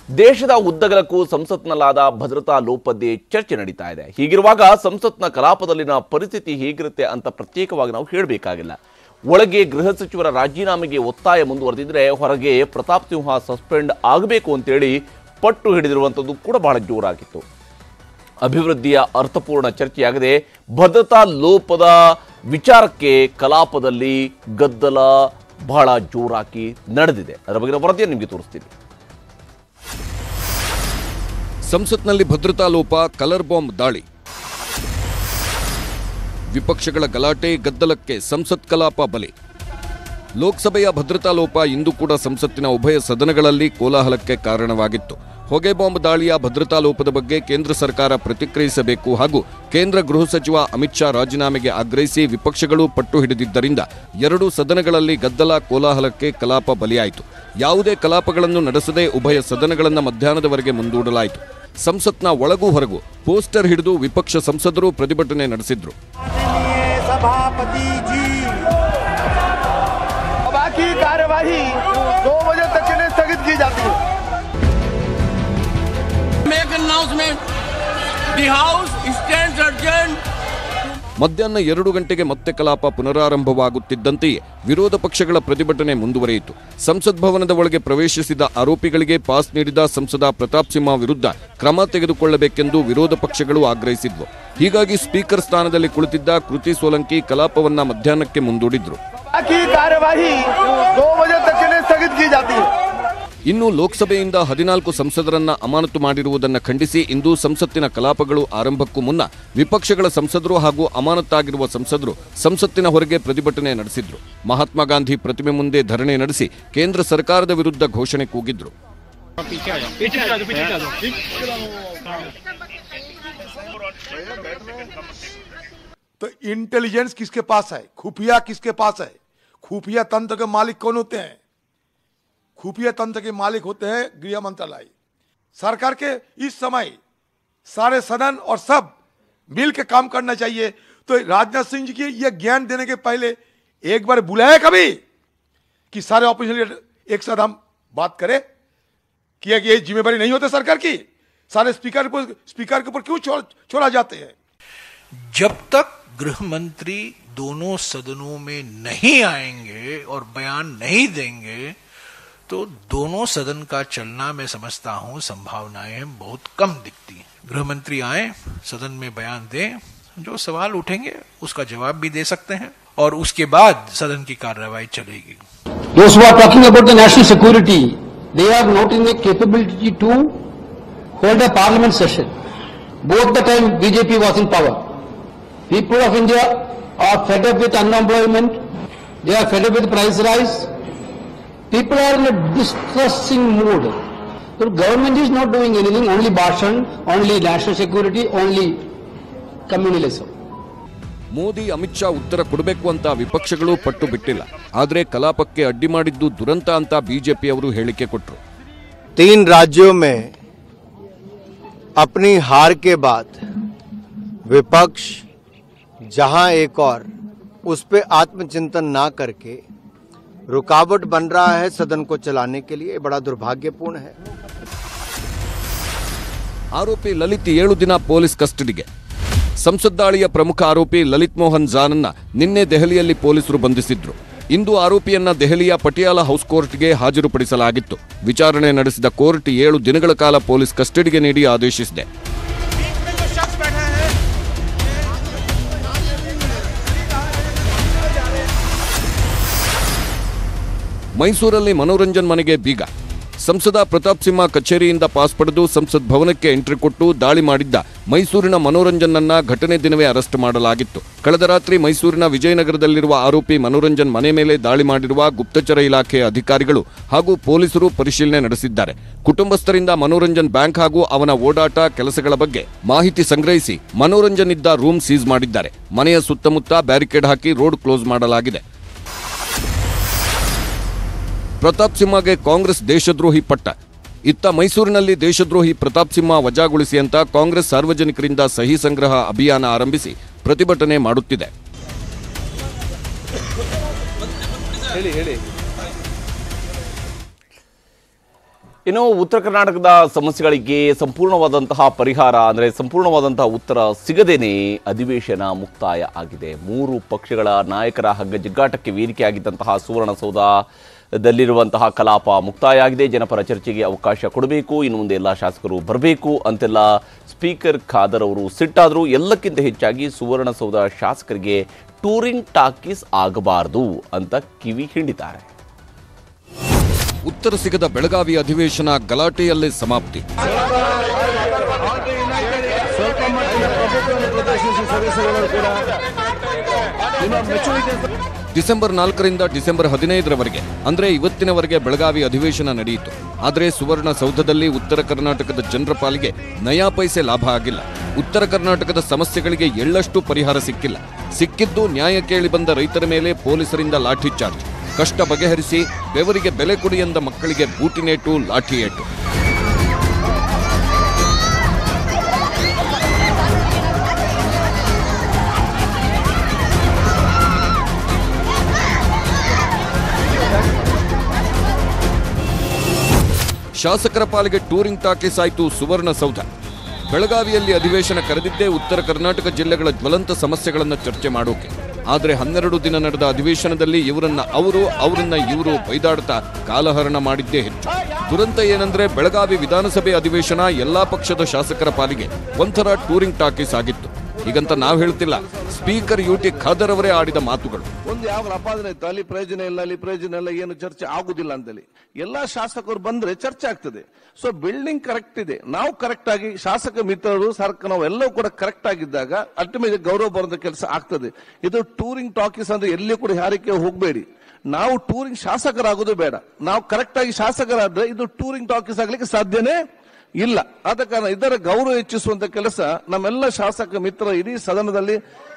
ದೇಶದ ಉದ್ದಗಲಕ್ಕೂ ಸಂಸತ್ನಲ್ಲಾದ ಭದ್ರತಾ ಲೋಪದ್ದೇ ಚರ್ಚೆ ನಡೀತಾ ಇದೆ ಹೀಗಿರುವಾಗ ಸಂಸತ್ನ ಕಲಾಪದಲ್ಲಿನ ಪರಿಸ್ಥಿತಿ ಹೇಗಿರುತ್ತೆ ಅಂತ ಪ್ರತ್ಯೇಕವಾಗಿ ನಾವು ಹೇಳಬೇಕಾಗಿಲ್ಲ ಒಳಗೆ ಗೃಹ ಸಚಿವರ ರಾಜೀನಾಮೆಗೆ ಒತ್ತಾಯ ಮುಂದುವರೆದಿದ್ರೆ ಹೊರಗೆ ಪ್ರತಾಪ್ ಸಿಂಹ ಸಸ್ಪೆಂಡ್ ಆಗಬೇಕು ಅಂತೇಳಿ ಪಟ್ಟು ಹಿಡಿದಿರುವಂಥದ್ದು ಕೂಡ ಬಹಳ ಜೋರಾಗಿತ್ತು ಅಭಿವೃದ್ಧಿಯ ಅರ್ಥಪೂರ್ಣ ಚರ್ಚೆಯಾಗದೆ ಭದ್ರತಾ ಲೋಪದ ವಿಚಾರಕ್ಕೆ ಕಲಾಪದಲ್ಲಿ ಗದ್ದಲ ಬಹಳ ಜೋರಾಗಿ ನಡೆದಿದೆ ಅದರ ಬಗ್ಗೆ ವರದಿಯನ್ನು ನಿಮಗೆ ತೋರಿಸ್ತೀನಿ ಸಂಸತ್ನಲ್ಲಿ ಭದ್ರತಾ ಲೋಪ ಕಲರ್ ಬಾಂಬ್ ದಾಳಿ ವಿಪಕ್ಷಗಳ ಗಲಾಟೆ ಗದ್ದಲಕ್ಕೆ ಸಂಸತ್ ಕಲಾಪ ಬಲಿ ಲೋಕಸಭೆಯ ಭದ್ರತಾ ಲೋಪ ಇಂದು ಕೂಡ ಸಂಸತ್ತಿನ ಉಭಯ ಸದನಗಳಲ್ಲಿ ಕೋಲಾಹಲಕ್ಕೆ ಕಾರಣವಾಗಿತ್ತು ಹೊಗೆ ಬಾಂಬ್ ದಾಳಿಯ ಭದ್ರತಾ ಲೋಪದ ಬಗ್ಗೆ ಕೇಂದ್ರ ಸರ್ಕಾರ ಪ್ರತಿಕ್ರಿಯಿಸಬೇಕು ಹಾಗೂ ಕೇಂದ್ರ ಗೃಹ ಸಚಿವ ಅಮಿತ್ ಶಾ ರಾಜೀನಾಮೆಗೆ ಆಗ್ರಹಿಸಿ ವಿಪಕ್ಷಗಳು ಪಟ್ಟು ಹಿಡಿದಿದ್ದರಿಂದ ಎರಡೂ ಸದನಗಳಲ್ಲಿ ಗದ್ದಲ ಕೋಲಾಹಲಕ್ಕೆ ಕಲಾಪ ಬಲಿಯಾಯಿತು ಯಾವುದೇ ಕಲಾಪಗಳನ್ನು ನಡೆಸದೆ ಉಭಯ ಸದನಗಳನ್ನು ಮಧ್ಯಾಹ್ನದವರೆಗೆ ಮುಂದೂಡಲಾಯಿತು ಸಂಸತ್ನ ಒಳಗೂ ಹೊರಗೂ ಪೋಸ್ಟರ್ ಹಿಡಿದು ವಿಪಕ್ಷ ಸಂಸದರು ಪ್ರತಿಭಟನೆ ನಡೆಸಿದ್ರು माननीय सभापति जी बाकी कार्यवाही दो बजे तक के लिए स्थगित की जाती है make an announcement. The House stands urgent ಮಧ್ಯಾಹ್ನ ಎರಡು ಗಂಟೆಗೆ ಮತ್ತೆ ಕಲಾಪ ಪುನರಾರಂಭವಾಗುತ್ತಿದ್ದಂತೆಯೇ ವಿರೋಧ ಪಕ್ಷಗಳ ಪ್ರತಿಭಟನೆ ಮುಂದುವರಿಯಿತು ಸಂಸತ್ ಭವನದ ಒಳಗೆ ಪ್ರವೇಶಿಸಿದ ಆರೋಪಿಗಳಿಗೆ ಪಾಸ್ ನೀಡಿದ ಸಂಸದ ಪ್ರತಾಪ್ ಸಿಂಹ ವಿರುದ್ಧ ಕ್ರಮ ತೆಗೆದುಕೊಳ್ಳಬೇಕೆಂದು ವಿರೋಧ ಪಕ್ಷಗಳು ಆಗ್ರಹಿಸಿದ್ವು ಹೀಗಾಗಿ ಸ್ಪೀಕರ್ ಸ್ಥಾನದಲ್ಲಿ ಕುಳಿತಿದ್ದ ಕೃತಿ ಸೋಲಂಕಿ ಕಲಾಪವನ್ನ ಮಧ್ಯಾಹ್ನಕ್ಕೆ ಮುಂದೂಡಿದ್ರು बाकी कार्यवाही दो बजे तक के लिए स्थगित की जाती है ಇನ್ನು ಲೋಕಸಭೆಯಿಂದ ಹದಿನಾಲ್ಕು ಸಂಸದರನ್ನ ಅಮಾನತು ಮಾಡಿರುವುದನ್ನ ಖಂಡಿಸಿ ಇಂದು ಸಂಸತ್ತಿನ ಕಲಾಪಗಳು ಆರಂಭಕ್ಕೂ ಮುನ್ನ ವಿಪಕ್ಷಗಳ ಸಂಸದರು ಹಾಗೂ ಅಮಾನತಾಗಿರುವ ಸಂಸದರು ಸಂಸತ್ತಿನ ಹೊರಗೆ ಪ್ರತಿಭಟನೆ ನಡೆಸಿದ್ರು ಮಹಾತ್ಮ ಗಾಂಧಿ ಪ್ರತಿಮೆ ಮುಂದೆ ಧರಣಿ ನಡೆಸಿ ಕೇಂದ್ರ ಸರ್ಕಾರದ ವಿರುದ್ಧ ಘೋಷಣೆ ಕೂಗಿದ್ರು तो इंटेलिजेंस किसके पास है खुफिया किसके पास है खुफिया तंत्र के मालिक कौन होते हैं खुफिया तंत्र के मालिक होते हैं गृह मंत्रालय सरकार के इस समय सारे सदन और सब मिल के काम करना चाहिए तो राजनाथ सिंह जी की ये ज्ञान देने के पहले एक बार बुलाया कभी कि सारे ऑपोजिशन लीडर एक साथ हम बात करें कि ये जिम्मेवारी नहीं होती सरकार की सारे स्पीकर को स्पीकर के ऊपर क्यों छोड़ छोड़ा जाते हैं जब तक गृह मंत्री दोनों सदनों में नहीं आएंगे और बयान नहीं देंगे तो दोनों सदन का चलना मैं समझता हूं संभावनाएं बहुत कम दिखती हैं गृह मंत्री आए सदन में बयान दें जो सवाल उठेंगे उसका जवाब भी दे सकते हैं और उसके बाद सदन की कार्रवाई चलेगी Those who are talking about the national security, they are not in the capability to hold a parliament session. Both the time BJP was in power. People of India are fed up with unemployment. They are fed up with price rise. People are in a distressing mood. The government is not doing anything, only Bhashan, only national security, only communalism. Modi Amit Shah ಉತ್ತರ ಕೊಡಬೇಕು ಅಂತ ವಿಪಕ್ಷಗಳು ಪಟ್ಟು ಬಿಟ್ಟಿಲ್ಲ ಆದ್ರೆ ಕಲಾಪಕ್ಕೆ ಅಡ್ಡಿ ಮಾಡಿದ್ದು ದುರಂತ ಅಂತ ಬಿಜೆಪಿಯವರು ಹೇಳಿಕೆ ಕೊಟ್ಟರು तीन राज्यों में अपनी हार के बाद विपक्ष जहां एक और उस पे आत्मचिंतन ना करके रुकावट बन रहा है सदन को चलाने के लिए ये बड़ा दुर्भाग्यपूर्ण है ಆರೋಪಿ ಲಲಿತ್ ಏಳು ದಿನ ಪೊಲೀಸ್ ಕಸ್ಟಡಿಗೆ ಸಂಸತ್ ದಾಳಿಯ ಪ್ರಮುಖ ಆರೋಪಿ ಲಲಿತ್ ಮೋಹನ್ ಜಾನನ್ನ ನಿನ್ನೆ ದೆಹಲಿಯಲ್ಲಿ ಪೊಲೀಸರು ಬಂಧಿಸಿದ್ರು ಇಂದು ಆರೋಪಿಯನ್ನ ದೆಹಲಿಯ ಪಟಿಯಾಲ ಹೌಸ್ ಕೋರ್ಟ್ಗೆ ಹಾಜರುಪಡಿಸಲಾಗಿತ್ತು ವಿಚಾರಣೆ ನಡೆಸಿದ ಕೋರ್ಟ್ ಏಳು ದಿನಗಳ ಕಾಲ ಪೊಲೀಸ್ ಕಸ್ಟಡಿಗೆ ನೀಡಿ ಆದೇಶಿಸಿದೆ ಮೈಸೂರಲ್ಲಿ ಮನೋರಂಜನ್ ಮನೆಗೆ ಬೀಗ ಸಂಸದ ಪ್ರತಾಪ್ ಸಿಂಹ ಕಚೇರಿಯಿಂದ ಪಾಸ್ ಪಡೆದು ಸಂಸತ್ ಭವನಕ್ಕೆ ಎಂಟ್ರಿ ಕೊಟ್ಟು ದಾಳಿ ಮಾಡಿದ್ದ ಮೈಸೂರಿನ ಮನೋರಂಜನ್ನನ್ನ ಘಟನೆ ದಿನವೇ ಅರೆಸ್ಟ್ ಮಾಡಲಾಗಿತ್ತು ಕಳೆದ ರಾತ್ರಿ ಮೈಸೂರಿನ ವಿಜಯನಗರದಲ್ಲಿರುವ ಆರೋಪಿ ಮನೋರಂಜನ್ ಮನೆ ಮೇಲೆ ದಾಳಿ ಮಾಡಿರುವ ಗುಪ್ತಚರ ಇಲಾಖೆಯ ಅಧಿಕಾರಿಗಳು ಹಾಗೂ ಪೊಲೀಸರು ಪರಿಶೀಲನೆ ನಡೆಸಿದ್ದಾರೆ ಕುಟುಂಬಸ್ಥರಿಂದ ಮನೋರಂಜನ್ ಬ್ಯಾಂಕ್ ಹಾಗೂ ಅವನ ಓಡಾಟ ಕೆಲಸಗಳ ಬಗ್ಗೆ ಮಾಹಿತಿ ಸಂಗ್ರಹಿಸಿ ಮನೋರಂಜನ್ ಇದ್ದ ರೂಮ್ ಸೀಸ್ ಮಾಡಿದ್ದಾರೆ ಮನೆಯ ಸುತ್ತಮುತ್ತ ಬ್ಯಾರಿಕೇಡ್ ಹಾಕಿ ರೋಡ್ ಕ್ಲೋಸ್ ಮಾಡಲಾಗಿದೆ ಪ್ರತಾಪ್ ಸಿಂಹಗೆ ಕಾಂಗ್ರೆಸ್ ದೇಶದ್ರೋಹಿ ಪಟ್ಟ ಇತ್ತ ಮೈಸೂರಿನಲ್ಲಿ ದೇಶದ್ರೋಹಿ ಪ್ರತಾಪ್ ಸಿಂಹ ವಜಾಗೊಳಿಸಿ ಅಂತ ಕಾಂಗ್ರೆಸ್ ಸಾರ್ವಜನಿಕರಿಂದ ಸಹಿ ಸಂಗ್ರಹ ಅಭಿಯಾನ ಆರಂಭಿಸಿ ಪ್ರತಿಭಟನೆ ಮಾಡುತ್ತಿದೆ ಇನ್ನು ಉತ್ತರ ಕರ್ನಾಟಕದ ಸಮಸ್ಯೆಗಳಿಗೆ ಸಂಪೂರ್ಣವಾದಂತಹ ಪರಿಹಾರ ಅಂದರೆ ಸಂಪೂರ್ಣವಾದಂತಹ ಉತ್ತರ ಸಿಗದೇನೆ ಅಧಿವೇಶನ ಮುಕ್ತಾಯ ಆಗಿದೆ ಮೂರು ಪಕ್ಷಗಳ ನಾಯಕರ ಹಗ್ಗ ಜಿಗ್ಗಾಟಕ್ಕೆ ವೇದಿಕೆಯಾಗಿದ್ದಂತಹ ಸುವರ್ಣಸೌಧದಲ್ಲಿರುವಂತಹ ಕಲಾಪ ಮುಕ್ತಾಯ ಆಗಿದೆ ಜನಪರ ಚರ್ಚೆಗೆ ಅವಕಾಶ ಕೊಡಬೇಕು ಇನ್ನು ಮುಂದೆ ಎಲ್ಲ ಶಾಸಕರು ಬರಬೇಕು ಅಂತೆಲ್ಲ ಸ್ಪೀಕರ್ ಖಾದರ್ ಅವರು ಸಿಟ್ಟಾದರೂ ಎಲ್ಲಕ್ಕಿಂತ ಹೆಚ್ಚಾಗಿ ಸುವರ್ಣಸೌಧ ಶಾಸಕರಿಗೆ ಟೂರಿಂಗ್ ಟಾಕೀಸ್ ಆಗಬಾರದು ಅಂತ ಕಿವಿ ಹಿಂಡಿದ್ದಾರೆ ಉತ್ತರ ಸಿಗದ ಬೆಳಗಾವಿ ಅಧಿವೇಶನ ಗಲಾಟೆಯಲ್ಲೇ ಸಮಾಪ್ತಿ ಡಿಸೆಂಬರ್ ನಾಲ್ಕರಿಂದ ಡಿಸೆಂಬರ್ ಹದಿನೈದರವರೆಗೆ ಅಂದ್ರೆ ಇವತ್ತಿನವರೆಗೆ ಬೆಳಗಾವಿ ಅಧಿವೇಶನ ನಡೆಯಿತು ಆದರೆ ಸುವರ್ಣ ಸೌಧದಲ್ಲಿ ಉತ್ತರ ಕರ್ನಾಟಕದ ಜನರ ಪಾಲಿಗೆ ನಯಾ ಪೈಸೆ ಲಾಭ ಆಗಿಲ್ಲ ಉತ್ತರ ಕರ್ನಾಟಕದ ಸಮಸ್ಯೆಗಳಿಗೆ ಎಳ್ಳಷ್ಟು ಪರಿಹಾರ ಸಿಕ್ಕಿಲ್ಲ ಸಿಕ್ಕಿದ್ದು ನ್ಯಾಯ ಕೇಳಿ ಬಂದ ರೈತರ ಮೇಲೆ ಪೊಲೀಸರಿಂದ ಲಾಠಿ ಚಾರ್ಜ್ ಕಷ್ಟ ಬಗೆಹರಿಸಿ ಬೆವರಿಗೆ ಬೆಲೆ ಕೊಡಿ ಎಂದ ಮಕ್ಕಳಿಗೆ ಬೂಟಿನೇಟು ಲಾಠಿ ಏಟು ಶಾಸಕರ ಪಾಲಿಗೆ ಟೂರಿಂಗ್ ಟಾಕೀಸ್ ಆಯಿತು ಸುವರ್ಣಸೌಧ ಬೆಳಗಾವಿಯಲ್ಲಿ ಅಧಿವೇಶನ ಕರೆದಿದ್ದೇ ಉತ್ತರ ಕರ್ನಾಟಕ ಜಿಲ್ಲೆಗಳ ಜ್ವಲಂತ ಸಮಸ್ಯೆಗಳನ್ನು ಚರ್ಚೆ ಮಾಡೋಕೆ ಆದರೆ ಹನ್ನೆರಡು ದಿನ ನಡೆದ ಅಧಿವೇಶನದಲ್ಲಿ ಇವರನ್ನ ಅವರು ಅವರನ್ನ ಇವರು ಬೈದಾಡ್ತಾ ಕಾಲಹರಣ ಮಾಡಿದ್ದೇ ಹೆಚ್ಚು ದುರಂತ ಏನಂದ್ರೆ ಬೆಳಗಾವಿ ವಿಧಾನಸಭೆ ಅಧಿವೇಶನ ಎಲ್ಲಾ ಪಕ್ಷದ ಶಾಸಕರ ಪಾಲಿಗೆ ಒಂಥರ ಟೂರಿಂಗ್ ಟಾಕೀಸ್ ಆಗಿತ್ತು ಹೀಗಂತ ನಾವು ಹೇಳ್ತಿಲ್ಲ ಸ್ಪೀಕರ್ ಯು ಟಿ ಖಾದರ್ ಅವರೇ ಆಡಿದ ಮಾತುಗಳು ಒಂದು ಯಾವ ಅಪಾದನೆ ಇತ್ತು ಅಲ್ಲಿ ಪ್ರಯೋಜನ ಇಲ್ಲ ಅಲ್ಲಿ ಪ್ರಯೋಜನ ಇಲ್ಲ ಏನು ಚರ್ಚೆ ಆಗುದಿಲ್ಲ ಅಂತೇಳಿ ಎಲ್ಲಾ ಶಾಸಕರು ಬಂದ್ರೆ ಚರ್ಚೆ ಆಗ್ತದೆ ಸೊ ಬಿಲ್ಡಿಂಗ್ ಕರೆಕ್ಟ್ ಇದೆ ನಾವು ಕರೆಕ್ಟ್ ಆಗಿ ಶಾಸಕ ಮಿತ್ರರು ಸರ್ಕಾರ ನಾವು ಎಲ್ಲವೂ ಕೂಡ ಕರೆಕ್ಟ್ ಆಗಿದ್ದಾಗ ಅಲ್ಟಿಮೇಟ್ ಗೌರವ ಬರೋದ ಕೆಲಸ ಆಗ್ತದೆ ಇದು ಟೂರಿಂಗ್ ಟಾಕೀಸ್ ಅಂದ್ರೆ ಎಲ್ಲಿ ಕೂಡ ಯಾರಿಕೆ ಹೋಗಬೇಡಿ ನಾವು ಟೂರಿಂಗ್ ಶಾಸಕರಾಗೋದು ಬೇಡ ನಾವು ಕರೆಕ್ಟ್ ಆಗಿ ಶಾಸಕರಾದ್ರೆ ಇದು ಟೂರಿಂಗ್ ಟಾಕೀಸ್ ಆಗ್ಲಿಕ್ಕೆ ಸಾಧ್ಯನೇ ಇಲ್ಲ ಆದ ಕಾರಣ ಇದರ ಗೌರವ ಹೆಚ್ಚಿಸುವಂತ ಕೆಲಸ ನಮ್ಮೆಲ್ಲ ಶಾಸಕ ಮಿತ್ರ ಇಡೀ ಸದನದಲ್ಲಿ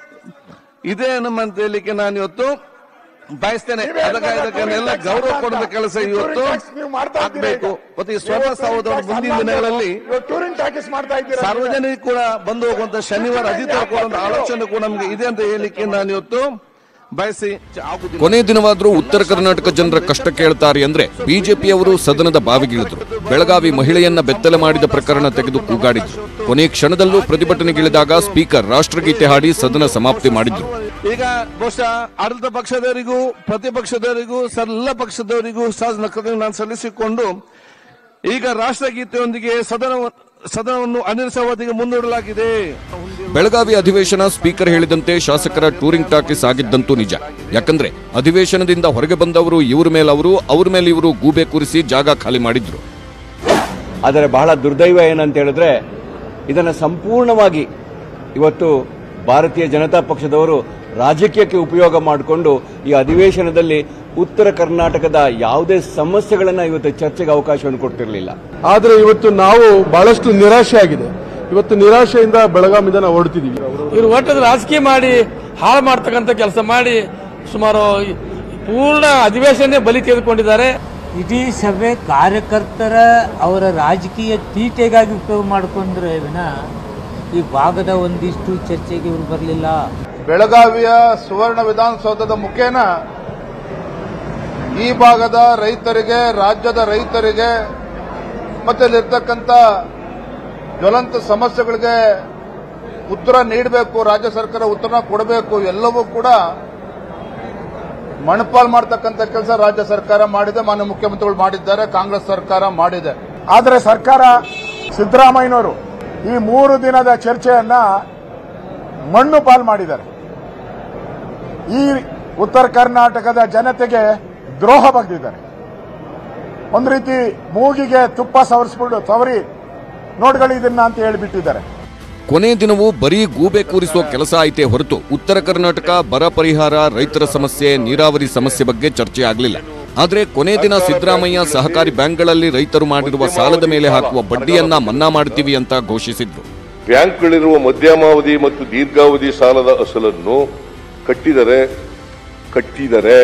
ಇದೇ ನಮ್ಮಂತ ಹೇಳಲಿಕ್ಕೆ ನಾನು ಇವತ್ತು ಬಯಸ್ತೇನೆ ಅದಕ್ಕೆ ಇದಕ್ಕೆ ಎಲ್ಲ ಗೌರವ ಕೊಡುವ ಕೆಲಸ ಇವತ್ತು ಆಗ್ಬೇಕು ಮತ್ತು ಈ ಸ್ವರ್ಣ ಸಹೋದರ ಮುಂದಿನ ದಿನಗಳಲ್ಲಿ ಟೂರಿಂಗ್ ಟಾಕೀಸ್ ಮಾಡ್ತಾ ಇದ್ದೀರಾ ಸಾರ್ವಜನಿಕ ಕೂಡ ಬಂದು ಹೋಗುವಂತ ಶನಿವಾರ ಅಧಿಕಾರ ಕೊಡುವಂತ ಆಲೋಚನೆ ಕೂಡ ನಮ್ಗೆ ಇದೆ ಅಂತ ಹೇಳಲಿಕ್ಕೆ ನಾನು ಇವತ್ತು ಬಯಸಿ ಆಗುದಿಲ್ಲ ಕೊನೆ ದಿನವಾದರೂ ಉತ್ತರ ಕರ್ನಾಟಕ ಜನರ ಕಷ್ಟ ಕೇಳ್ತಾರೆ ಅಂದ್ರೆ ಬಿಜೆಪಿಯವರು ಸದನದ ಬಾವಿಗಿಳಿದ್ರು ಬೆಳಗಾವಿ ಮಹಿಳೆಯನ್ನ ಬೆತ್ತಲೆ ಮಾಡಿದ ಪ್ರಕರಣ ತೆಗೆದು ಕೂಗಾಡಿದ್ರು ಕೊನೆ ಕ್ಷಣದಲ್ಲೂ ಪ್ರತಿಭಟನೆಗಿಳಿದಾಗ ಸ್ಪೀಕರ್ ರಾಷ್ಟ್ರಗೀತೆ ಹಾಡಿ ಸದನ ಸಮಾಪ್ತಿ ಮಾಡಿದ್ರು ಈಗ ಬಹುಶಃ ಆಡಳಿತ ಪಕ್ಷದವರಿಗೂ ಪ್ರತಿಪಕ್ಷದವರಿಗೂ ಎಲ್ಲ ಪಕ್ಷದವರಿಗೂ ಸಹ ಕೃತಜ್ಞತೆ ನಾನು ಸಲ್ಲಿಸಿಕೊಂಡು ಈಗ ರಾಷ್ಟ್ರಗೀತೆಯೊಂದಿಗೆ ಸದನ ಸದನವನ್ನು ಅನಿರ್ಸವಧಿಗೆ ಮುಂದೂಡಲಾಗಿದೆ ಬೆಳಗಾವಿ ಅಧಿವೇಶನ ಸ್ಪೀಕರ್ ಹೇಳಿದಂತೆ ಶಾಸಕರ ಟೂರಿಂಗ್ ಟಾಕೀಸ್ ಆಗಿದ್ದಂತೂ ನಿಜ ಯಾಕಂದ್ರೆ ಅಧಿವೇಶನದಿಂದ ಹೊರಗೆ ಬಂದವರು ಇವ್ರ ಮೇಲೆ ಅವರು ಅವ್ರ ಮೇಲೆ ಇವರು ಗೂಬೆ ಕೂರಿಸಿ ಜಾಗ ಖಾಲಿ ಮಾಡಿದ್ರು ಆದರೆ ಬಹಳ ದುರ್ದೈವ ಏನಂತ ಹೇಳಿದ್ರೆ ಇದನ್ನು ಸಂಪೂರ್ಣವಾಗಿ ಇವತ್ತು ಭಾರತೀಯ ಜನತಾ ಪಕ್ಷದವರು ರಾಜಕೀಯಕ್ಕೆ ಉಪಯೋಗ ಮಾಡಿಕೊಂಡು ಈ ಅಧಿವೇಶನದಲ್ಲಿ ಉತ್ತರ ಕರ್ನಾಟಕದ ಯಾವುದೇ ಸಮಸ್ಯೆಗಳನ್ನ ಇವತ್ತು ಚರ್ಚೆಗೆ ಅವಕಾಶವನ್ನು ಕೊಟ್ಟಿರಲಿಲ್ಲ ಆದ್ರೆ ಇವತ್ತು ನಾವು ಬಹಳಷ್ಟು ನಿರಾಶೆ ಆಗಿದೆ ಇವತ್ತು ನಿರಾಶೆಯಿಂದ ಬೆಳಗಾವಿಯಿಂದ ನಾವು ಹೊರಡ್ತಿದೀವಿ ಇವರು ಒಟ್ಟದ ರಾಜಕೀಯ ಮಾಡಿ ಹಾಳು ಮಾಡ್ತಕ್ಕಂಥ ಕೆಲಸ ಮಾಡಿ ಸುಮಾರು ಪೂರ್ಣ ಅಧಿವೇಶನ ಬಲಿ ತೆಗೆದುಕೊಂಡಿದ್ದಾರೆ ಇಡೀ ಸಭೆ ಕಾರ್ಯಕರ್ತರ ಅವರ ರಾಜಕೀಯ ತೀಟೆಗಾಗಿ ಉಪಯೋಗ ಮಾಡಿಕೊಂಡ್ರೆ ವಿನ ಈ ಭಾಗದ ಒಂದಿಷ್ಟು ಚರ್ಚೆಗೆ ಇವರು ಬರಲಿಲ್ಲ ಬೆಳಗಾವಿಯ ಸುವರ್ಣ ವಿಧಾನಸೌಧದ ಮುಖೇನ ಈ ಭಾಗದ ರೈತರಿಗೆ ರಾಜ್ಯದ ರೈತರಿಗೆ ಮತ್ತೆ ಇಲ್ಲಿರ್ತಕ್ಕಂಥ ಜ್ವಲಂತ ಸಮಸ್ಯೆಗಳಿಗೆ ಉತ್ತರ ನೀಡಬೇಕು ರಾಜ್ಯ ಸರ್ಕಾರ ಉತ್ತರ ಕೊಡಬೇಕು ಎಲ್ಲವೂ ಕೂಡ ಮಣಪಾಲ್ ಮಾಡ್ತಕ್ಕಂಥ ಕೆಲಸ ರಾಜ್ಯ ಸರ್ಕಾರ ಮಾಡಿದೆ ಮಾನ್ಯ ಮುಖ್ಯಮಂತ್ರಿಗಳು ಮಾಡಿದ್ದಾರೆ ಕಾಂಗ್ರೆಸ್ ಸರ್ಕಾರ ಮಾಡಿದೆ ಆದರೆ ಸರ್ಕಾರ ಸಿದ್ದರಾಮಯ್ಯನವರು ಈ ಮೂರು ದಿನದ ಚರ್ಚೆಯನ್ನ ಮಣ್ಣು ಪಾಲ್ ಮಾಡಿದ್ದಾರೆ ಈ ಉತ್ತರ ಕರ್ನಾಟಕದ ಜನತೆಗೆ ದ್ರೋಹ ಬಗೆದಿದ್ದಾರೆ ಒಂದು ರೀತಿ ಮೂಗಿಗೆ ತುಪ್ಪ ಸವರಿಸ್ಬಿಟ್ಟು ಸವರಿ ನೋಡ್ಗಳು ಇದನ್ನ ಅಂತ ಹೇಳಿಬಿಟ್ಟಿದ್ದಾರೆ ಕೊನೆ ದಿನವೂ ಬರೀ ಗೂಬೆ ಕೂರಿಸುವ ಕೆಲಸ ಆಯ್ತೇ ಹೊರತು ಉತ್ತರ ಕರ್ನಾಟಕ ಬರ ಪರಿಹಾರ ರೈತರ ಸಮಸ್ಯೆ ನೀರಾವರಿ ಸಮಸ್ಯೆ ಬಗ್ಗೆ ಚರ್ಚೆ ಆಗಲಿಲ್ಲ ಆದ್ರೆ ಕೊನೆ ದಿನ ಸಿದ್ದರಾಮಯ್ಯ ಸಹಕಾರಿ ಬ್ಯಾಂಕ್ಗಳಲ್ಲಿ ರೈತರು ಮಾಡಿರುವ ಸಾಲದ ಮೇಲೆ ಹಾಕುವ ಬಡ್ಡಿಯನ್ನ ಮನ್ನಾ ಮಾಡ್ತೀವಿ ಅಂತ ಘೋಷಿಸಿದ್ರು ಬ್ಯಾಂಕ್ಗಳಿರುವ ಮಧ್ಯಮಾವಧಿ ಮತ್ತು ದೀರ್ಘಾವಧಿ ಸಾಲದ ಅಸಲನ್ನು ಕಟ್ಟಿದರೆ ಕಟ್ಟಿದರೆ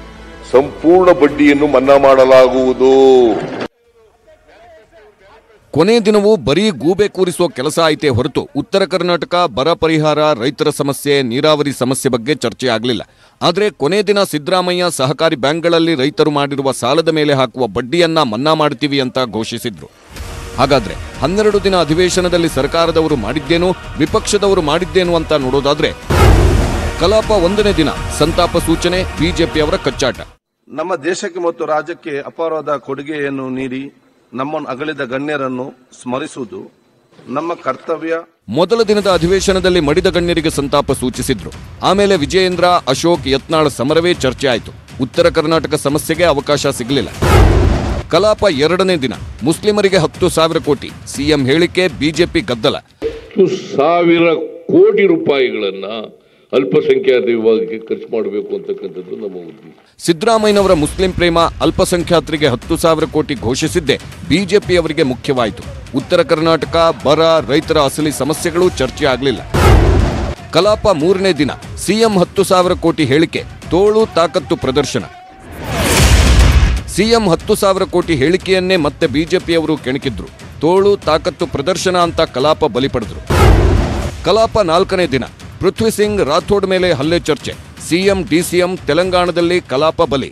ಸಂಪೂರ್ಣ ಬಡ್ಡಿಯನ್ನು ಮನ್ನಾ ಮಾಡಲಾಗುವುದು ಕೊನೆ ದಿನವೂ ಬರೀ ಗೂಬೆ ಕೂರಿಸೋ ಕೆಲಸ ಆಯ್ತೇ ಹೊರತು ಉತ್ತರ ಕರ್ನಾಟಕ ಬರ ಪರಿಹಾರ ರೈತರ ಸಮಸ್ಯೆ ನೀರಾವರಿ ಸಮಸ್ಯೆ ಬಗ್ಗೆ ಚರ್ಚೆ ಆಗಲಿಲ್ಲ ಆದರೆ ಕೊನೆ ದಿನ ಸಿದ್ದರಾಮಯ್ಯ ಸಹಕಾರಿ ಬ್ಯಾಂಕ್ಗಳಲ್ಲಿ ರೈತರು ಮಾಡಿರುವ ಸಾಲದ ಮೇಲೆ ಹಾಕುವ ಬಡ್ಡಿಯನ್ನ ಮನ್ನಾ ಮಾಡ್ತೀವಿ ಅಂತ ಘೋಷಿಸಿದ್ರು ಹಾಗಾದ್ರೆ ಹನ್ನೆರಡು ದಿನ ಅಧಿವೇಶನದಲ್ಲಿ ಸರ್ಕಾರದವರು ಮಾಡಿದ್ದೇನು ವಿಪಕ್ಷದವರು ಮಾಡಿದ್ದೇನು ಅಂತ ನೋಡೋದಾದ್ರೆ ಕಲಾಪ ಒಂದನೇ ದಿನ ಸಂತಾಪ ಸೂಚನೆ ಬಿಜೆಪಿಯವರ ಕಚ್ಚಾಟ ನಮ್ಮ ದೇಶಕ್ಕೆ ಮತ್ತು ರಾಜ್ಯಕ್ಕೆ ಅಪಾರವಾದ ಕೊಡುಗೆಯನ್ನು ನೀಡಿ ನಮ್ಮನ್ನು ಅಗಲಿದ ಗಣ್ಯರನ್ನು ಸ್ಮರಿಸುವುದು ನಮ್ಮ ಕರ್ತವ್ಯ ಮೊದಲ ದಿನದ ಅಧಿವೇಶನದಲ್ಲಿ ಮಡಿದ ಗಣ್ಯರಿಗೆ ಸಂತಾಪ ಸೂಚಿಸಿದ್ರು ಆಮೇಲೆ ವಿಜಯೇಂದ್ರ ಅಶೋಕ್ ಯತ್ನಾಳ್ ಸಮರವೇ ಚರ್ಚೆ ಆಯಿತು ಉತ್ತರ ಕರ್ನಾಟಕ ಸಮಸ್ಯೆಗೆ ಅವಕಾಶ ಸಿಗಲಿಲ್ಲ ಕಲಾಪ ಎರಡನೇ ದಿನ ಮುಸ್ಲಿಮರಿಗೆ ಹತ್ತು ಸಾವಿರ ಕೋಟಿ ಸಿಎಂ ಹೇಳಿಕೆ ಬಿಜೆಪಿ ಗದ್ದಲ ಹತ್ತು ಸಾವಿರ ಕೋಟಿ ರೂಪಾಯಿಗಳನ್ನ ಅಲ್ಪಸಂಖ್ಯಾತ ವಿಭಾಗಕ್ಕೆ ಖರ್ಚು ಮಾಡಬೇಕು ಅಂತಕ್ಕಂಥದ್ದು ನಮ್ಮ ಉದ್ದೇಶ ಸಿದ್ದರಾಮಯ್ಯನವರ ಮುಸ್ಲಿಂ ಪ್ರೇಮ ಅಲ್ಪಸಂಖ್ಯಾತರಿಗೆ ಹತ್ತು ಸಾವಿರ ಕೋಟಿ ಘೋಷಿಸಿದ್ದೇ ಬಿಜೆಪಿಯವರಿಗೆ ಮುಖ್ಯವಾಯಿತು ಉತ್ತರ ಕರ್ನಾಟಕ ಬರ ರೈತರ ಅಸಲಿ ಸಮಸ್ಯೆಗಳು ಚರ್ಚೆ ಆಗಲಿಲ್ಲ ಕಲಾಪ ಮೂರನೇ ದಿನ ಸಿಎಂ ಹತ್ತು ಸಾವಿರ ಕೋಟಿ ಹೇಳಿಕೆ ತೋಳು ತಾಕತ್ತು ಪ್ರದರ್ಶನ ಸಿಎಂ ಹತ್ತು ಸಾವಿರ ಕೋಟಿ ಹೇಳಿಕೆಯನ್ನೇ ಮತ್ತೆ ಬಿಜೆಪಿಯವರು ಕೆಣಕಿದ್ರು ತೋಳು ತಾಕತ್ತು ಪ್ರದರ್ಶನ ಅಂತ ಕಲಾಪ ಬಲಿ ಪಡೆದ್ರು ಕಲಾಪ ನಾಲ್ಕನೇ ದಿನ ಪೃಥ್ವಿ ಸಿಂಗ್ ರಾಥೋಡ್ ಮೇಲೆ ಹಲ್ಲೆ ಚರ್ಚೆ ಸಿಎಂ ಡಿಸಿಎಂ ತೆಲಂಗಾಣದಲ್ಲಿ ಕಲಾಪ ಬಲಿ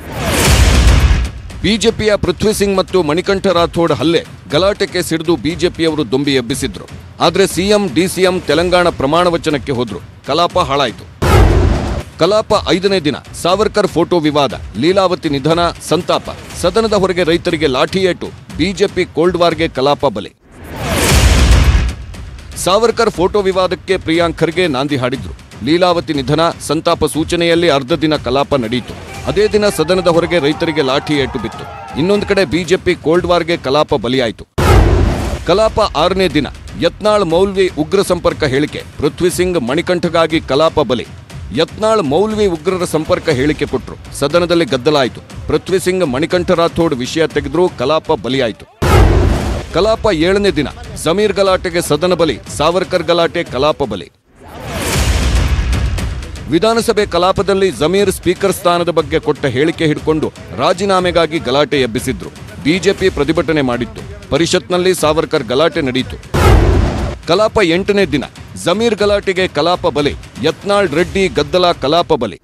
ಬಿಜೆಪಿಯ ಪೃಥ್ವಿ ಸಿಂಗ್ ಮತ್ತು ಮಣಿಕಂಠ ರಾಥೋಡ್ ಹಲ್ಲೆ ಗಲಾಟೆಗೆ ಸಿಡಿದು ಬಿಜೆಪಿಯವರು ದೊಂಬಿ ಎಬ್ಬಿಸಿದ್ರು ಆದ್ರೆ ಸಿಎಂ ಡಿಸಿಎಂ ತೆಲಂಗಾಣ ಪ್ರಮಾಣ ವಚನಕ್ಕೆ ಹೋದ್ರು ಕಲಾಪ ಹಾಳಾಯಿತು ಕಲಾಪ ಐದನೇ ದಿನ ಸಾವರ್ಕರ್ ಫೋಟೋ ವಿವಾದ ಲೀಲಾವತಿ ನಿಧನ ಸಂತಾಪ ಸದನದ ಹೊರಗೆ ರೈತರಿಗೆ ಲಾಠಿ ಏಟು ಬಿಜೆಪಿ ಕೋಲ್ಡ್ ವಾರ್ಗೆ ಕಲಾಪ ಬಲಿ ಸಾವರ್ಕರ್ ಫೋಟೋ ವಿವಾದಕ್ಕೆ ಪ್ರಿಯಾಂಕ್ ಖರ್ಗೆ ನಾಂದಿ ಹಾಡಿದ್ರು ಲೀಲಾವತಿ ನಿಧನ ಸಂತಾಪ ಸೂಚನೆಯಲ್ಲಿ ಅರ್ಧ ದಿನ ಕಲಾಪ ನಡೆಯಿತು ಅದೇ ದಿನ ಸದನದ ಹೊರಗೆ ರೈತರಿಗೆ ಲಾಠಿ ಏಟು ಬಿತ್ತು ಇನ್ನೊಂದು ಕಡೆ ಬಿಜೆಪಿ ಕೋಲ್ಡ್ ವಾರ್ಗೆ ಕಲಾಪ ಬಲಿಯಾಯಿತು ಕಲಾಪ ಆರನೇ ದಿನ ಯತ್ನಾಳ್ ಮೌಲ್ವಿ ಉಗ್ರ ಸಂಪರ್ಕ ಹೇಳಿಕೆ ಪೃಥ್ವಿ ಸಿಂಗ್ ಮಣಿಕಂಠಗಾಗಿ ಕಲಾಪ ಬಲಿ ಯತ್ನಾಳ್ ಮೌಲ್ವಿ ಉಗ್ರರ ಸಂಪರ್ಕ ಹೇಳಿಕೆ ಕೊಟ್ರು ಸದನದಲ್ಲಿ ಗದ್ದಲ ಆಯಿತು ಪೃಥ್ವಿ ಸಿಂಗ್ ಮಣಿಕಂಠ ರಾಥೋಡ್ ವಿಷಯ ತೆಗೆದ್ರು ಕಲಾಪ ಬಲಿಯಾಯಿತು ಕಲಾಪ ಏಳನೇ ದಿನ ಸಮೀರ್ ಗಲಾಟೆಗೆ ಸದನ ಬಲಿ ಸಾವರ್ಕರ್ ಗಲಾಟೆ ಕಲಾಪ ಬಲಿ ವಿಧಾನಸಭೆ ಕಲಾಪದಲ್ಲಿ ಜಮೀರ್ ಸ್ಪೀಕರ್ ಸ್ಥಾನದ ಬಗ್ಗೆ ಕೊಟ್ಟ ಹೇಳಿಕೆ ಹಿಡ್ಕೊಂಡು ರಾಜೀನಾಮೆಗಾಗಿ ಗಲಾಟೆ ಎಬ್ಬಿಸಿದ್ರು ಬಿಜೆಪಿ ಪ್ರತಿಭಟನೆ ಮಾಡಿತ್ತು ಪರಿಷತ್ನಲ್ಲಿ ಸಾವರ್ಕರ್ ಗಲಾಟೆ ನಡೆಯಿತು ಕಲಾಪ ಎಂಟನೇ ದಿನ ಜಮೀರ್ ಗಲಾಟೆಗೆ ಕಲಾಪ ಬಲಿ ಯತ್ನಾಳ್ ರೆಡ್ಡಿ ಗದ್ದಲ ಕಲಾಪ ಬಲಿ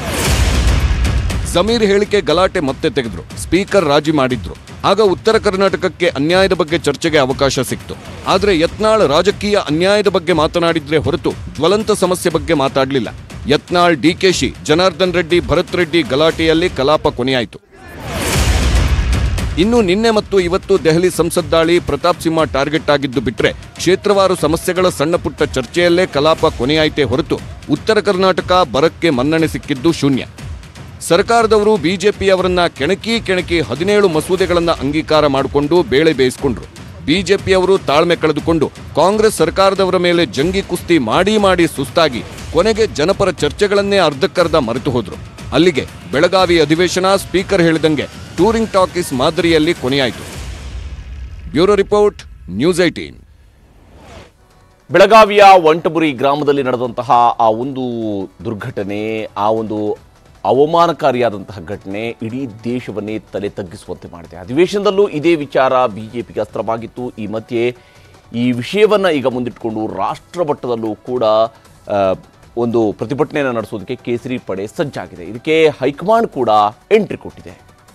ಜಮೀರ್ ಹೇಳಿಕೆ ಗಲಾಟೆ ಮತ್ತೆ ತೆಗೆದ್ರು ಸ್ಪೀಕರ್ ರಾಜಿ ಮಾಡಿದ್ರು ಆಗ ಉತ್ತರ ಕರ್ನಾಟಕಕ್ಕೆ ಅನ್ಯಾಯದ ಬಗ್ಗೆ ಚರ್ಚೆಗೆ ಅವಕಾಶ ಸಿಕ್ತು ಆದ್ರೆ ಯತ್ನಾಳ್ ರಾಜಕೀಯ ಅನ್ಯಾಯದ ಬಗ್ಗೆ ಮಾತನಾಡಿದ್ರೆ ಹೊರತು ಜ್ವಲಂತ ಸಮಸ್ಯೆ ಬಗ್ಗೆ ಮಾತಾಡಲಿಲ್ಲ ಯತ್ನಾಳ್ ಡಿಕೆಶಿ ಜನಾರ್ದನ್ ರೆಡ್ಡಿ ಭರತ್ ರೆಡ್ಡಿ ಗಲಾಟೆಯಲ್ಲಿ ಕಲಾಪ ಕೊನೆಯಾಯಿತು ಇನ್ನು ನಿನ್ನೆ ಮತ್ತು ಇವತ್ತು ದೆಹಲಿ ಸಂಸತ್ ದಾಳಿ ಪ್ರತಾಪ್ ಸಿಂಹ ಟಾರ್ಗೆಟ್ ಆಗಿದ್ದು ಬಿಟ್ರೆ ಕ್ಷೇತ್ರವಾರು ಸಮಸ್ಯೆಗಳ ಸಣ್ಣ ಪುಟ್ಟ ಚರ್ಚೆಯಲ್ಲೇ ಕಲಾಪ ಕೊನೆಯಾಯಿತೇ ಹೊರತು ಉತ್ತರ ಕರ್ನಾಟಕ ಬರಕ್ಕೆ ಮನ್ನಣೆ ಸಿಕ್ಕಿದ್ದು ಶೂನ್ಯ ಸರ್ಕಾರದವರು ಬಿಜೆಪಿಯವರನ್ನ ಕೆಣಕಿ ಕೆಣಕಿ ಹದಿನೇಳು ಮಸೂದೆಗಳನ್ನ ಅಂಗೀಕಾರ ಮಾಡಿಕೊಂಡು ಬೇಳೆ ಬೇಯಿಸಿಕೊಂಡ್ರು ಬಿಜೆಪಿಯವರು ತಾಳ್ಮೆ ಕಳೆದುಕೊಂಡು ಕಾಂಗ್ರೆಸ್ ಸರ್ಕಾರದವರ ಮೇಲೆ ಜಂಗಿ ಕುಸ್ತಿ ಮಾಡಿ ಮಾಡಿ ಸುಸ್ತಾಗಿ ಕೊನೆಗೆ ಜನಪರ ಚರ್ಚೆಗಳನ್ನೇ ಅರ್ಧಕ್ಕರ್ಧ ಮರೆತು ಹೋದ್ರು ಅಲ್ಲಿಗೆ ಬೆಳಗಾವಿ ಅಧಿವೇಶನ ಸ್ಪೀಕರ್ ಹೇಳಿದಂಗೆ ಟೂರಿಂಗ್ ಟಾಕೀಸ್ ಮಾದರಿಯಲ್ಲಿ ಕೊನೆಯಾಯಿತು ಬ್ಯೂರೋ ರಿಪೋರ್ಟ್ ನ್ಯೂಸ್ ಐಟೀನ್ ಬೆಳಗಾವಿಯ ಒಂಟಬುರಿ ಗ್ರಾಮದಲ್ಲಿ ನಡೆದಂತಹ ಆ ಒಂದು ದುರ್ಘಟನೆ ಆ ಒಂದು ಅವಮಾನಕಾರಿಯಾದಂತಹ ಘಟನೆ ಇಡೀ ದೇಶವನ್ನೇ ತಲೆ ತಗ್ಗಿಸುವಂತೆ ಮಾಡಿದೆ ಅಧಿವೇಶನದಲ್ಲೂ ಇದೇ ವಿಚಾರ ಬಿಜೆಪಿಗೆ ಅಸ್ತ್ರವಾಗಿತ್ತು ಈ ಮಧ್ಯೆ ಈ ವಿಷಯವನ್ನ ಈಗ ಮುಂದಿಟ್ಟುಕೊಂಡು ರಾಷ್ಟ್ರ ಮಟ್ಟದಲ್ಲೂ ಕೂಡ ಆ, ಒಂದು ಪ್ರತಿಭಟನೆಯನ್ನು ನಡೆಸೋದಕ್ಕೆ ಕೇಸರಿ ಪಡೆ ಸಜ್ಜಾಗಿದೆ ಇದಕ್ಕೆ ಹೈಕಮಾಂಡ್ ಕೂಡ ಎಂಟ್ರಿ ಕೊಟ್ಟಿದೆ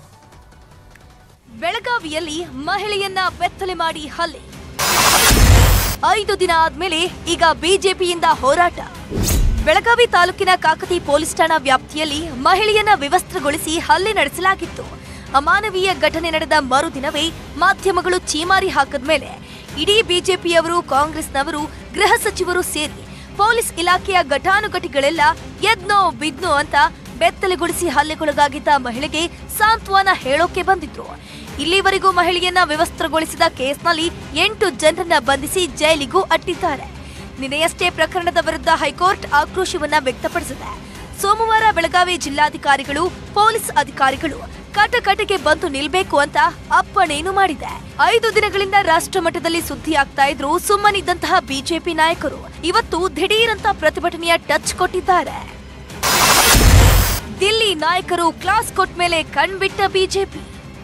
ಬೆಳಗಾವಿಯಲ್ಲಿ ಮಹಿಳೆಯನ್ನ ಬೆತ್ತಲೆ ಮಾಡಿ ಹಲ್ಲೆ ಐದು ದಿನ ಆದ್ಮೇಲೆ ಈಗ ಬಿಜೆಪಿಯಿಂದ ಹೋರಾಟ ಬೆಳಗಾವಿ ತಾಲೂಕಿನ ಕಾಕತಿ ಪೊಲೀಸ್ ಠಾಣಾ ವ್ಯಾಪ್ತಿಯಲ್ಲಿ ಮಹಿಳೆಯನ್ನ ವಿವಸ್ತ್ರಗೊಳಿಸಿ ಹಲ್ಲೆ ನಡೆಸಲಾಗಿತ್ತು ಅಮಾನವೀಯ ಘಟನೆ ನಡೆದ ಮರುದಿನವೇ ಮಾಧ್ಯಮಗಳು ಚೀಮಾರಿ ಹಾಕದ್ಮೇಲೆ ಇಡೀ ಬಿಜೆಪಿಯವರು ಕಾಂಗ್ರೆಸ್ನವರು ಗೃಹ ಸಚಿವರು ಸೇರಿ ಪೊಲೀಸ್ ಇಲಾಖೆಯ ಘಟಾನುಘಟಿಗಳೆಲ್ಲ ಎದ್ನೋ ಬಿದ್ನೋ ಅಂತ ಬೆತ್ತಲೆಗೊಳಿಸಿ ಹಲ್ಲೆಗೊಳಗಾಗಿದ್ದ ಮಹಿಳೆಗೆ ಸಾಂತ್ವನ ಹೇಳೋಕೆ ಬಂದಿದ್ರು ಇಲ್ಲಿವರೆಗೂ ಮಹಿಳೆಯನ್ನ ವಿವಸ್ತ್ರಗೊಳಿಸಿದ ಕೇಸ್ನಲ್ಲಿ ಎಂಟು ಜನರನ್ನ ಬಂಧಿಸಿ ಜೈಲಿಗೂ ಅಟ್ಟಿದ್ದಾರೆ ನಿನ್ನೆಯಷ್ಟೇ ಪ್ರಕರಣದ ವಿರುದ್ಧ ಹೈಕೋರ್ಟ್ ಆಕ್ರೋಶವನ್ನ ವ್ಯಕ್ತಪಡಿಸಿದೆ ಸೋಮವಾರ ಬೆಳಗಾವಿ ಜಿಲ್ಲಾಧಿಕಾರಿಗಳು ಪೊಲೀಸ್ ಅಧಿಕಾರಿಗಳು ಕಟಕಟೆಗೆ ಬಂದು ನಿಲ್ಬೇಕು ಅಂತ ಅಪ್ಪಣೆಯನ್ನು ಮಾಡಿದೆ ಐದು ದಿನಗಳಿಂದ ರಾಷ್ಟ್ರ ಮಟ್ಟದಲ್ಲಿ ಸುದ್ದಿ ಆಗ್ತಾ ಇದ್ರು ಸುಮ್ಮನಿದ್ದಂತಹ ಬಿಜೆಪಿ ನಾಯಕರು ಇವತ್ತು ದಿಢೀರಂತ ಪ್ರತಿಭಟನೆಯ ಟಚ್ ಕೊಟ್ಟಿದ್ದಾರೆ ದಿಲ್ಲಿ ನಾಯಕರು ಕ್ಲಾಸ್ ಕೊಟ್ಟ ಮೇಲೆ ಕಣ್ಬಿಟ್ಟ ಬಿಜೆಪಿ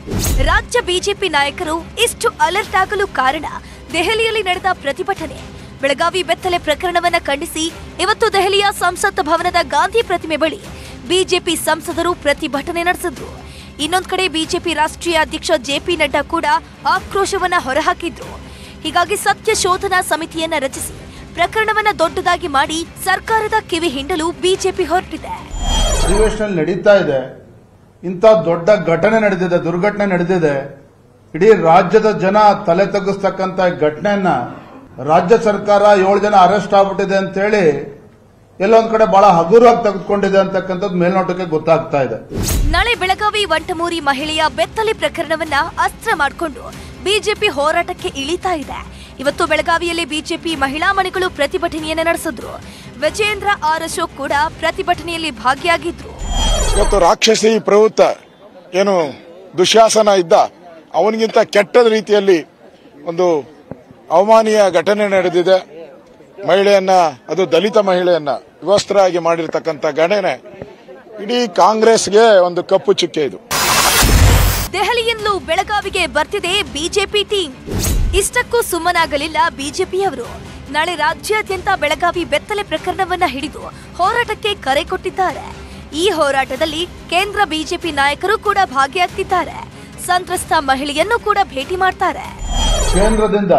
ರಾಜ್ಯ ಬಿಜೆಪಿ ನಾಯಕರು ಇಷ್ಟು ಅಲರ್ಟ್ ಆಗಲು ಕಾರಣ ದೆಹಲಿಯಲ್ಲಿ ನಡೆದ ಪ್ರತಿಭಟನೆ ಬೆಳಗಾವಿ ಬೆತ್ತಲೆ ಪ್ರಕರಣವನ್ನ ಖಂಡಿಸಿ ಇವತ್ತು ದೆಹಲಿಯ ಸಂಸತ್ ಭವನದ ಗಾಂಧಿ ಪ್ರತಿಮೆ ಬಳಿ ಬಿಜೆಪಿ ಸಂಸದರು ಪ್ರತಿಭಟನೆ ನಡೆಸಿದ್ರು ಇನ್ನೊಂದ್ ಕಡೆ ಬಿಜೆಪಿ ರಾಷ್ಟ್ರೀಯ ಅಧ್ಯಕ್ಷ ಜೆಪಿ ನಡ್ಡಾ ಕೂಡ ಆಕ್ರೋಶವನ್ನ ಹೊರಹಾಕಿದ್ರು ಹೀಗಾಗಿ ಸತ್ಯ ಶೋಧನಾ ಸಮಿತಿಯನ್ನ ರಚಿಸಿ ಪ್ರಕರಣವನ್ನ ದೊಡ್ಡದಾಗಿ ಮಾಡಿ ಸರ್ಕಾರದ ಕಿವಿ ಹಿಂಡಲು ಬಿಜೆಪಿ ಹೊರಟಿದೆ ಅಧಿವೇಶನ ನಡೀತಾ ಇದೆ ಇಂಥ ದೊಡ್ಡ ಘಟನೆ ನಡೆದಿದೆ ದುರ್ಘಟನೆ ನಡೆದಿದೆ ಇಡೀ ರಾಜ್ಯದ ಜನ ತಲೆ ತಗ್ಗಿಸ್ತಕ್ಕಂತ ಘಟನೆಯನ್ನ ರಾಜ್ಯ ಸರ್ಕಾರ ಏಳು ಜನ ಅರೆಸ್ಟ್ ಆಗ್ಬಿಟ್ಟಿದೆ ಅಂತೇಳಿ ಎಲ್ಲೊಂದ್ ಕಡೆ ಬಹಳ ಹಗುರವಾಗಿ ತೆಗೆದುಕೊಂಡಿದೆ ಅಂತಕ್ಕಂಥದ್ದು ಮೇಲ್ನೋಟಕ್ಕೆ ಗೊತ್ತಾಗ್ತಾ ಇದೆ ನಾಳೆ ಬೆಳಗಾವಿ ವಂಟಮೂರಿ ಮಹಿಳೆಯ ಬೆತ್ತಲೆ ಪ್ರಕರಣವನ್ನ ಅಸ್ತ್ರ ಮಾಡಿಕೊಂಡು ಬಿಜೆಪಿ ಹೋರಾಟಕ್ಕೆ ಇಳಿತಾ ಇದೆ ಇವತ್ತು ಬೆಳಗಾವಿಯಲ್ಲಿ ಬಿಜೆಪಿ ಮಹಿಳಾ ಮಣಿಗಳು ಪ್ರತಿಭಟನೆಯನ್ನ ನಡೆಸಿದ್ರು ವಿಜಯೇಂದ್ರ ಆರ್ ಅಶೋಕ್ ಕೂಡ ಪ್ರತಿಭಟನೆಯಲ್ಲಿ ಭಾಗಿಯಾಗಿದ್ರು ಇವತ್ತು ರಾಕ್ಷಸಿ ಪ್ರವೃತ್ತ ಏನು ದುಶ್ಯಾಸನ ಇದ್ದ ಅವನಿಗಿಂತ ಕೆಟ್ಟದ ರೀತಿಯಲ್ಲಿ ಒಂದು ಅವಮಾನೀಯ ಘಟನೆ ನಡೆದಿದೆ ಮಹಿಳೆಯನ್ನ ಅದು ದಲಿತ ಮಹಿಳೆಯನ್ನ ವಿವಸ್ತ್ರರಾಗಿ ಮಾಡಿರ್ತಕ್ಕಂಥ ಘಟನೆ ಇಡೀ ಕಾಂಗ್ರೆಸ್ಗೆ ಒಂದು ಕಪ್ಪು ಚುಕ್ಕೆ ಇದು ದೆಹಲಿಯಿಂದಲೂ ಬೆಳಗಾವಿಗೆ ಬರ್ತಿದೆ ಬಿಜೆಪಿ ಟೀಮ್ ಇಷ್ಟಕ್ಕೂ ಸುಮ್ಮನಾಗಲಿಲ್ಲ ಬಿಜೆಪಿಯವರು ನಾಳೆ ರಾಜ್ಯಾದ್ಯಂತ ಬೆಳಗಾವಿ ಬೆತ್ತಲೆ ಪ್ರಕರಣವನ್ನ ಹಿಡಿದು ಹೋರಾಟಕ್ಕೆ ಕರೆ ಕೊಟ್ಟಿದ್ದಾರೆ ಈ ಹೋರಾಟದಲ್ಲಿ ಕೇಂದ್ರ ಬಿಜೆಪಿ ನಾಯಕರು ಕೂಡ ಭಾಗಿಯಾಗ್ತಿದ್ದಾರೆ ಸಂತ್ರಸ್ತ ಮಹಿಳೆಯನ್ನು ಕೂಡ ಭೇಟಿ ಮಾಡ್ತಾರೆ ಕೇಂದ್ರದಿಂದ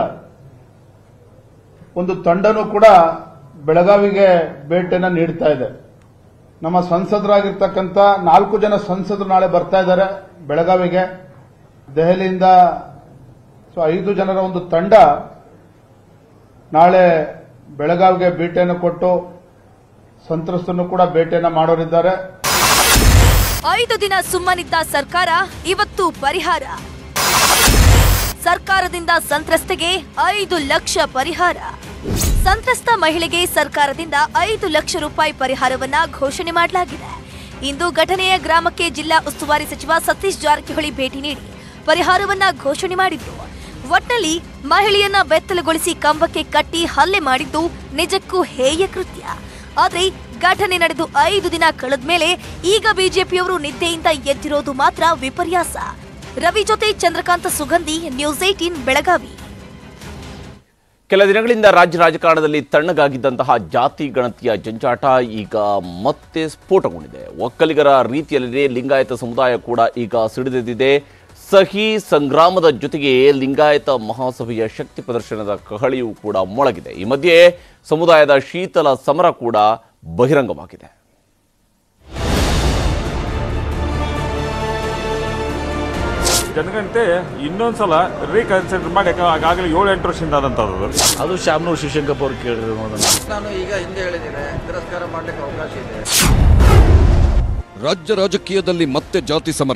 ಒಂದು ತಂಡನೂ ಕೂಡ ಬೆಳಗಾವಿಗೆ ಭೇಟಿಯನ್ನ ನೀಡ್ತಾ ಇದೆ ನಮ್ಮ ಸಂಸದರಾಗಿರ್ತಕ್ಕಂಥ ನಾಲ್ಕು ಜನ ಸಂಸದರು ನಾಳೆ ಬರ್ತಾ ಇದ್ದಾರೆ ಬೆಳಗಾವಿಗೆ ದೆಹಲಿಯಿಂದ ಸೊ ಐದು ಜನರ ಒಂದು ತಂಡ ನಾಳೆ ಬೆಳಗಾವಿಗೆ ಭೇಟಿಯನ್ನು ಕೊಟ್ಟು ಸಂತ್ರಸ್ತರನ್ನು ಕೂಡ ಭೇಟಿಯನ್ನ ಮಾಡೋರಿದ್ದಾರೆ ಐದು ದಿನ ಸುಮ್ಮನಿದ್ದ ಸರ್ಕಾರ ಇವತ್ತು ಪರಿಹಾರ ಸರ್ಕಾರದಿಂದ ಸಂತ್ರಸ್ತೆಗೆ ಐದು ಲಕ್ಷ ಪರಿಹಾರ ಸಂತ್ರಸ್ತ ಮಹಿಳೆಗೆ ಸರ್ಕಾರದಿಂದ ಐದು ಲಕ್ಷ ರೂಪಾಯಿ ಪರಿಹಾರವನ್ನ ಘೋಷಣೆ ಮಾಡಲಾಗಿದೆ ಇಂದು ಘಟನೆಯ ಗ್ರಾಮಕ್ಕೆ ಜಿಲ್ಲಾ ಉಸ್ತುವಾರಿ ಸಚಿವ ಸತೀಶ್ ಜಾರಕಿಹೊಳಿ ಭೇಟಿ ನೀಡಿ ಪರಿಹಾರವನ್ನ ಘೋಷಣೆ ಮಾಡಿದ್ರು ಒಟ್ನಲ್ಲಿ ಮಹಿಳೆಯನ್ನ ಬೆತ್ತಲುಗೊಳಿಸಿ ಕಂಬಕ್ಕೆ ಕಟ್ಟಿ ಹಲ್ಲೆ ಮಾಡಿದ್ದು ನಿಜಕ್ಕೂ ಹೇಯ ಕೃತ್ಯ ಆದ್ರೆ ಘಟನೆ ನಡೆದು ಐದು ದಿನ ಕಳೆದ ಮೇಲೆ ಈಗ ಬಿಜೆಪಿಯವರು ನಿದ್ದೆಯಿಂದ ಎದ್ದಿರೋದು ಮಾತ್ರ ವಿಪರ್ಯಾಸ ರವಿ ಜೊತೆ ಚಂದ್ರಕಾಂತ ಸುಗಂಧಿ ನ್ಯೂಸ್ ಏಟೀನ್ ಬೆಳಗಾವಿ ಕೆಲ ದಿನಗಳಿಂದ ರಾಜ್ಯ ರಾಜಕಾರಣದಲ್ಲಿ ತಣ್ಣಗಾಗಿದ್ದಂತಹ ಜಾತಿ ಗಣತಿಯ ಜಂಜಾಟ ಈಗ ಮತ್ತೆ ಸ್ಫೋಟಗೊಂಡಿದೆ ಒಕ್ಕಲಿಗರ ರೀತಿಯಲ್ಲಿಯೇ ಲಿಂಗಾಯತ ಸಮುದಾಯ ಕೂಡ ಈಗ ಸಿಡಿದೆದ್ದಿದೆ ಸಹಿ ಸಂಗ್ರಾಮದ ಜೊತೆಗೆ ಲಿಂಗಾಯತ ಮಹಾಸಭೆಯ ಶಕ್ತಿ ಪ್ರದರ್ಶನದ ಕಹಳಿಯೂ ಕೂಡ ಮೊಳಗಿದೆ ಈ ಮಧ್ಯೆ ಸಮುದಾಯದ ಶೀತಲ ಸಮರ ಕೂಡ ಬಹಿರಂಗವಾಗಿದೆ ಜನಗಣತೆ ಇನ್ನೊಂದ್ಸಲ ರೀಕನ್ಸಿಡರ್ ಮಾಡಿ ಆಗಾಗಲೇ ಏಳು ಎಂಟು ವರ್ಷದಿಂದ ಆದಂಥದ್ದು ಅದು ಶಾಮನೂರು ಶಿವಶಂಕರ್ ಅವ್ರು ಕೇಳಿದ್ರು ನಾನು ಈಗ ಹಿಂದೆ ಹೇಳಿದ್ದೇನೆ ತಿರಸ್ಕಾರ ಮಾಡ್ಲಿಕ್ಕೆ ಅವಕಾಶ ಇದೆ ರಾಜ್ಯ ರಾಜಕೀಯದಲ್ಲಿ ಮತ್ತೆ ಜಾತಿ ಸಮರ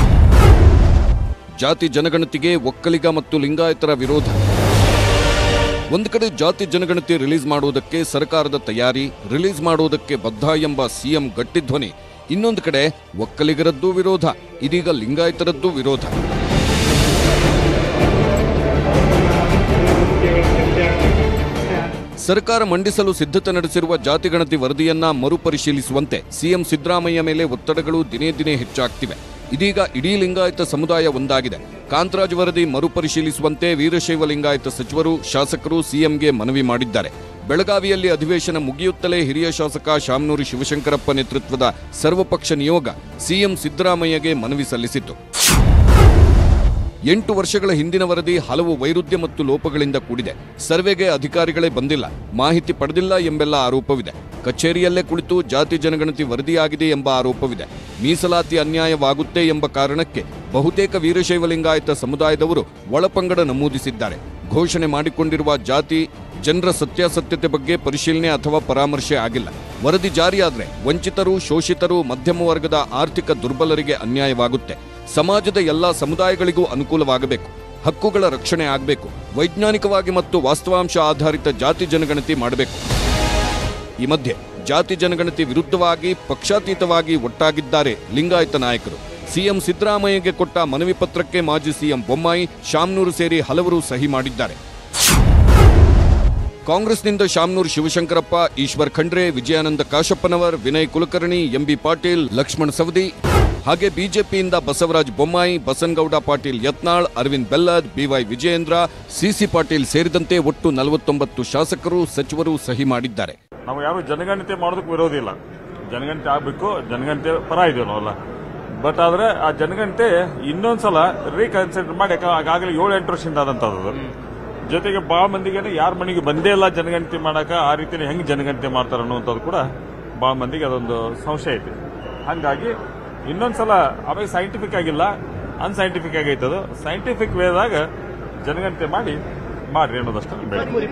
ಜಾತಿ ಜನಗಣತಿಗೆ ಒಕ್ಕಲಿಗ ಮತ್ತು ಲಿಂಗಾಯತರ ವಿರೋಧ ಒಂದು ಕಡೆ ಜಾತಿ ಜನಗಣತಿ ರಿಲೀಸ್ ಮಾಡುವುದಕ್ಕೆ ಸರ್ಕಾರದ ತಯಾರಿ ರಿಲೀಸ್ ಮಾಡುವುದಕ್ಕೆ ಬದ್ಧ ಎಂಬ ಸಿಎಂ ಗಟ್ಟಿಧ್ವನಿ ಇನ್ನೊಂದು ಕಡೆ ಒಕ್ಕಲಿಗರದ್ದು ವಿರೋಧ ಇದೀಗ ಲಿಂಗಾಯತರದ್ದು ವಿರೋಧ ಸರ್ಕಾರ ಮಂಡಿಸಲು ಸಿದ್ಧತೆ ನಡೆಸಿರುವ ಜಾತಿ ಗಣತಿ ವರದಿಯನ್ನ ಮರುಪರಿಶೀಲಿಸುವಂತೆ ಸಿಎಂ ಸಿದ್ದರಾಮಯ್ಯ ಮೇಲೆ ಒತ್ತಡಗಳು ದಿನೇ ದಿನೇ ಹೆಚ್ಚಾಗ್ತಿವೆ ಇದೀಗ ಇಡೀ ಲಿಂಗಾಯತ ಸಮುದಾಯ ಒಂದಾಗಿದೆ ಕಾಂತರಾಜ್ ವರದಿ ಮರುಪರಿಶೀಲಿಸುವಂತೆ ವೀರಶೈವ ಲಿಂಗಾಯತ ಸಚಿವರು ಶಾಸಕರು ಸಿಎಂಗೆ ಮನವಿ ಮಾಡಿದ್ದಾರೆ ಬೆಳಗಾವಿಯಲ್ಲಿ ಅಧಿವೇಶನ ಮುಗಿಯುತ್ತಲೇ ಹಿರಿಯ ಶಾಸಕ ಶಾಮನೂರಿ ಶಿವಶಂಕರಪ್ಪ ನೇತೃತ್ವದ ಸರ್ವಪಕ್ಷ ನಿಯೋಗ ಸಿಎಂ ಸಿದ್ದರಾಮಯ್ಯಗೆ ಮನವಿ ಸಲ್ಲಿಸಿತು ಎಂಟು ವರ್ಷಗಳ ಹಿಂದಿನ ವರದಿ ಹಲವು ವೈರುಧ್ಯ ಮತ್ತು ಲೋಪಗಳಿಂದ ಕೂಡಿದೆ ಸರ್ವೆಗೆ ಅಧಿಕಾರಿಗಳೇ ಬಂದಿಲ್ಲ ಮಾಹಿತಿ ಪಡೆದಿಲ್ಲ ಎಂಬೆಲ್ಲ ಆರೋಪವಿದೆ ಕಚೇರಿಯಲ್ಲೇ ಕುಳಿತು ಜಾತಿ ಜನಗಣತಿ ವರದಿಯಾಗಿದೆ ಎಂಬ ಆರೋಪವಿದೆ ಮೀಸಲಾತಿ ಅನ್ಯಾಯವಾಗುತ್ತೆ ಎಂಬ ಕಾರಣಕ್ಕೆ ಬಹುತೇಕ ವೀರಶೈವ ಲಿಂಗಾಯತ ಸಮುದಾಯದವರು ಒಳಪಂಗಡ ನಮೂದಿಸಿದ್ದಾರೆ ಘೋಷಣೆ ಮಾಡಿಕೊಂಡಿರುವ ಜಾತಿ ಜನರ ಸತ್ಯಾಸತ್ಯತೆ ಬಗ್ಗೆ ಪರಿಶೀಲನೆ ಅಥವಾ ಪರಾಮರ್ಶೆ ಆಗಿಲ್ಲ ವರದಿ ಜಾರಿಯಾದ್ರೆ ವಂಚಿತರು ಶೋಷಿತರು ಮಧ್ಯಮ ವರ್ಗದ ಆರ್ಥಿಕ ದುರ್ಬಲರಿಗೆ ಅನ್ಯಾಯವಾಗುತ್ತೆ ಸಮಾಜದ ಎಲ್ಲಾ ಸಮುದಾಯಗಳಿಗೂ ಅನುಕೂಲವಾಗಬೇಕು ಹಕ್ಕುಗಳ ರಕ್ಷಣೆ ಆಗಬೇಕು ವೈಜ್ಞಾನಿಕವಾಗಿ ಮತ್ತು ವಾಸ್ತವಾಂಶ ಆಧಾರಿತ ಜಾತಿ ಜನಗಣತಿ ಮಾಡಬೇಕು ಈ ಮಧ್ಯೆ ಜಾತಿ ಜನಗಣತಿ ವಿರುದ್ಧವಾಗಿ ಪಕ್ಷಾತೀತವಾಗಿ ಒಟ್ಟಾಗಿದ್ದಾರೆ ಲಿಂಗಾಯತ ನಾಯಕರು ಸಿಎಂ ಸಿದ್ದರಾಮಯ್ಯಗೆ ಕೊಟ್ಟ ಮನವಿ ಪತ್ರಕ್ಕೆ ಮಾಜಿ ಸಿಎಂ ಬೊಮ್ಮಾಯಿ ಶಾಮನೂರು ಸೇರಿ ಹಲವರು ಸಹಿ ಮಾಡಿದ್ದಾರೆ ಕಾಂಗ್ರೆಸ್ನಿಂದ ಶಾಮನೂರ್ ಶಿವಶಂಕರಪ್ಪ ಈಶ್ವರ್ ಖಂಡ್ರೆ ವಿಜಯಾನಂದ ಕಾಶಪ್ಪನವರ್ ವಿನಯ್ ಕುಲಕರ್ಣಿ ಎಂಬಿ ಪಾಟೀಲ್ ಲಕ್ಷ್ಮಣ್ ಸವದಿ ಹಾಗೆ ಬಿಜೆಪಿಯಿಂದ ಬಸವರಾಜ ಬೊಮ್ಮಾಯಿ ಬಸನಗೌಡ ಪಾಟೀಲ್ ಯತ್ನಾಳ್ ಅರವಿಂದ್ ಬೆಲ್ಲದ್ ಬಿವೈ ವಿಜಯೇಂದ್ರ ಸಿಸಿ ಪಾಟೀಲ್ ಸೇರಿದಂತೆ ಒಟ್ಟು ನಲವತ್ತೊಂಬತ್ತು ಶಾಸಕರು ಸಚಿವರು ಸಹಿ ಮಾಡಿದ್ದಾರೆ ನಾವು ಯಾರು ಜನಗಣತಿ ಮಾಡೋದಕ್ಕೆ ವಿರೋಧ ಇಲ್ಲ ಜನಗಣತಿ ಆಗಬೇಕು ಜನಗಣತಿ ಪರ ಇದೀವಿ ನಾವೆಲ್ಲ ಬಟ್ ಆದ್ರೆ ಆ ಜನಗಣತಿ ಇನ್ನೊಂದ್ಸಲ ರೀಕನ್ಸಿಡರ್ ಮಾಡಿ ಯಾಕಂದ್ರೆ ಆಗಾಗಲೇ ಏಳು ಎಂಟು ವರ್ಷದಿಂದ ಆದಂತದ್ದು ಜೊತೆಗೆ ಭಾಳ ಮಂದಿಗೆ ಯಾರ ಮನೆಗೆ ಬಂದೇ ಇಲ್ಲ ಜನಗಣತಿ ಮಾಡಕ ಆ ರೀತಿ ಹೆಂಗ್ ಜನಗಣತಿ ಮಾಡ್ತಾರ ಅನ್ನುವಂಥದ್ದು ಕೂಡ ಭಾಳ ಮಂದಿಗೆ ಅದೊಂದು ಸಂಶಯ ಐತಿ ಹಂಗಾಗಿ ಇನ್ನೊಂದ್ಸಲ ಆಮೇಲೆ ಸೈಂಟಿಫಿಕ್ ಆಗಿಲ್ಲ ಅನ್ಸೈಂಟಿಫಿಕ್ ಆಗೈತೆ ಅದು ಸೈಂಟಿಫಿಕ್ ವೇದಾಗ ಜನಗಣತಿ ಮಾಡಿ ಮಾಡ್ರಿ ಅನ್ನೋದಷ್ಟೇ ಬೇಡ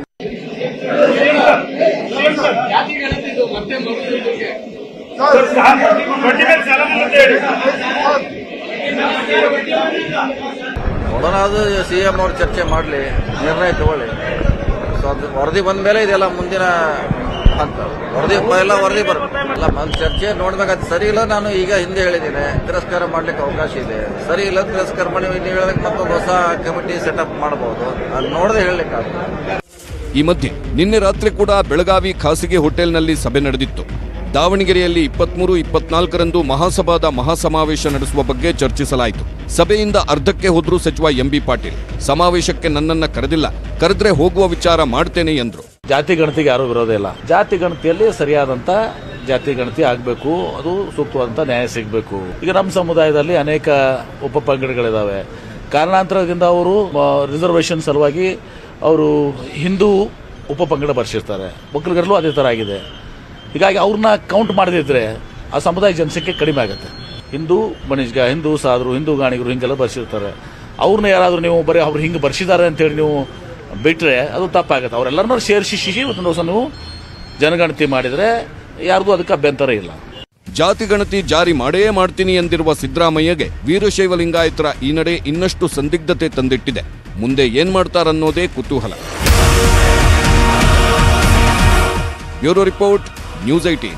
ನೋಡೋಣ ಅದು ಸಿ ಎಂ ಅವ್ರು ಚರ್ಚೆ ಮಾಡಲಿ ನಿರ್ಣಯ ತಗೊಳ್ಳಿ ಸೊ ಅದು ವರದಿ ಬಂದ ಮೇಲೆ ಇದೆಲ್ಲ ಮುಂದಿನ ಹಂತ ವರದಿ ಎಲ್ಲ ವರದಿ ಬರ್ ಅಲ್ಲ ಒಂದು ಚರ್ಚೆ ನೋಡ್ಬೇಕಾದ್ರೆ ಸರಿ ಇಲ್ಲ ನಾನು ಈಗ ಹಿಂದೆ ಹೇಳಿದ್ದೀನಿ ತಿರಸ್ಕಾರ ಮಾಡ್ಲಿಕ್ಕೆ ಅವಕಾಶ ಇದೆ ಸರಿ ಇಲ್ಲ ತಿರಸ್ಕಾರ ಮಾಡಿ ನೀವು ಹೇಳಕ್ಕೆ ಮತ್ತೊಂದು ಹೊಸ ಕಮಿಟಿ ಸೆಟಪ್ ಮಾಡಬಹುದು ಅದು ನೋಡದೆ ಹೇಳಲಿಕ್ಕಾಗುತ್ತೆ ಈ ಮಧ್ಯೆ ನಿನ್ನೆ ರಾತ್ರಿ ಕೂಡ ಬೆಳಗಾವಿ ಖಾಸಗಿ ಹೋಟೆಲ್ನಲ್ಲಿ ಸಭೆ ನಡೆದಿತ್ತು ದಾವಣಗೆರೆಯಲ್ಲಿ ಇಪ್ಪತ್ಮೂರು ಇಪ್ಪತ್ನಾಲ್ಕರಂದು ಮಹಾಸಭಾದ ಮಹಾಸಮಾವೇಶ ನಡೆಸುವ ಬಗ್ಗೆ ಚರ್ಚಿಸಲಾಯಿತು ಸಭೆಯಿಂದ ಅರ್ಧಕ್ಕೆ ಹೋದ್ರು ಸಚಿವ ಎಂಬಿ ಪಾಟೀಲ್ ಸಮಾವೇಶಕ್ಕೆ ನನ್ನನ್ನ ಕರೆದಿಲ್ಲ ಕರೆದ್ರೆ ಹೋಗುವ ವಿಚಾರ ಮಾಡ್ತೇನೆ ಎಂದ್ರು ಜಾತಿ ಗಣತಿಗೆ ಯಾರೂ ವಿರೋಧ ಇಲ್ಲ ಜಾತಿ ಗಣತಿಯಲ್ಲಿ ಸರಿಯಾದಂತ ಜಾತಿ ಗಣತಿ ಆಗಬೇಕು ಅದು ಸೂಕ್ತವಾದಂತ ನ್ಯಾಯ ಸಿಗಬೇಕು ಈಗ ನಮ್ಮ ಸಮುದಾಯದಲ್ಲಿ ಅನೇಕ ಉಪ ಪಂಗಡಗಳಿದಾವೆ ಕಾರಣಾಂತರದಿಂದ ಅವರು ರಿಸರ್ವೇಷನ್ ಸಲುವಾಗಿ ಅವರು ಹಿಂದೂ ಉಪ ಪಂಗಡ ಬರ್ಸಿರ್ತಾರೆ ಒಕ್ಕಲಿಗರಲ್ಲೂ ಅದೇ ಥರ ಆಗಿದೆ ಹೀಗಾಗಿ ಅವ್ರನ್ನ ಕೌಂಟ್ ಮಾಡದಿದ್ರೆ ಆ ಸಮುದಾಯ ಜನಸಂಖ್ಯೆ ಕಡಿಮೆ ಆಗುತ್ತೆ ಹಿಂದೂ ಮನುಷ್ಯ ಹಿಂದೂ ಸಾದ್ರು ಹಿಂದೂ ಗಾಣಿಗರು ಹಿಂಗೆಲ್ಲ ಬರ್ಸಿರ್ತಾರೆ ಅವ್ರನ್ನ ಯಾರಾದರೂ ನೀವು ಬರೀ ಅವ್ರು ಹಿಂಗೆ ಬರ್ಸಿದ್ದಾರೆ ಅಂತೇಳಿ ನೀವು ಬಿಟ್ಟರೆ ಅದು ತಪ್ಪಾಗುತ್ತೆ ಅವರೆಲ್ಲರನ್ನೂ ಸೇರಿಸಿ ಶಿಶಿ ಒಂದು ದಿವಸ ನೀವು ಜನಗಣತಿ ಮಾಡಿದರೆ ಯಾರ್ದು ಅದಕ್ಕೆ ಅಭ್ಯಂತರ ಇಲ್ಲ ಜಾತಿ ಗಣತಿ ಜಾರಿ ಮಾಡೇ ಮಾಡ್ತೀನಿ ಎಂದಿರುವ ಸಿದ್ದರಾಮಯ್ಯಗೆ ವೀರಶೈವ ಲಿಂಗಾಯತರ ಈ ನಡೆ ಇನ್ನಷ್ಟು ಸಂದಿಗ್ಧತೆ ತಂದಿಟ್ಟಿದೆ ಮುಂದೆ ಏನ್ ಮಾಡ್ತಾರನ್ನೋದೇ ಕುತೂಹಲ ಬ್ಯೂರೋ ರಿಪೋರ್ಟ್ ನ್ಯೂಸ್ ಐಟೀನ್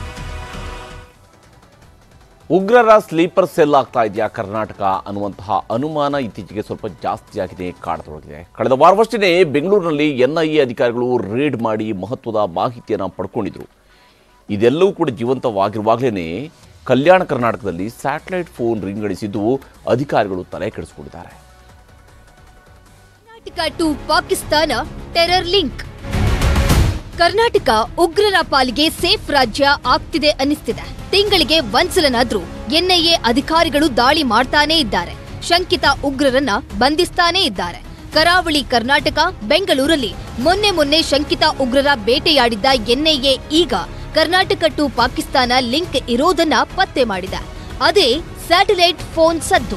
ಉಗ್ರರ ಸ್ಲೀಪರ್ ಸೆಲ್ ಆಗ್ತಾ ಇದೆಯಾ ಕರ್ನಾಟಕ ಅನ್ನುವಂತಹ ಅನುಮಾನ ಇತ್ತೀಚೆಗೆ ಸ್ವಲ್ಪ ಜಾಸ್ತಿ ಆಗಿದೆ ಕಾಡತೊಡಗಿದೆ ಕಳೆದ ವಾರವಷ್ಟೇ ಬೆಂಗಳೂರಿನಲ್ಲಿ ಎನ್ಐಎ ಅಧಿಕಾರಿಗಳು ರೇಡ್ ಮಾಡಿ ಮಹತ್ವದ ಮಾಹಿತಿಯನ್ನು ಪಡ್ಕೊಂಡಿದ್ರು ಇದೆಲ್ಲವೂ ಕೂಡ ಜೀವಂತವಾಗಿರುವಾಗಲೇ ಕಲ್ಯಾಣ ಕರ್ನಾಟಕದಲ್ಲಿ ಸ್ಯಾಟಲೈಟ್ ಫೋನ್ ರಿಂಗಡಿಸಿದ್ದು ಅಧಿಕಾರಿಗಳು ತಲೆ ಕೆಡಿಸಿಕೊಂಡಿದ್ದಾರೆ Karnataka to Pakistan terror link Karnataka ಉಗ್ರರ ಪಾಲಿಗೆ ಸೇಫ್ ರಾಜ್ಯ ಆಗ್ತಿದೆ ಅನ್ನಿಸ್ತಿದೆ ತಿಂಗಳಿಗೆ ಒಂದ್ಸಲನಾದ್ರೂ ಎನ್ಐಎ ಅಧಿಕಾರಿಗಳು ದಾಳಿ ಮಾಡ್ತಾನೇ ಇದ್ದಾರೆ ಶಂಕಿತ ಉಗ್ರರನ್ನ ಬಂಧಿಸ್ತಾನೇ ಇದ್ದಾರೆ ಕರಾವಳಿ ಕರ್ನಾಟಕ ಬೆಂಗಳೂರಲ್ಲಿ ಮೊನ್ನೆ ಮೊನ್ನೆ ಶಂಕಿತ ಉಗ್ರರ ಬೇಟೆಯಾಡಿದ್ದ ಎನ್ಐಎ ಈಗ ಕರ್ನಾಟಕ ಟು ಪಾಕಿಸ್ತಾನ ಲಿಂಕ್ ಇರೋದನ್ನ ಪತ್ತೆ ಮಾಡಿದೆ ಅದೇ ಸ್ಯಾಟಲೈಟ್ ಫೋನ್ ಸದ್ದು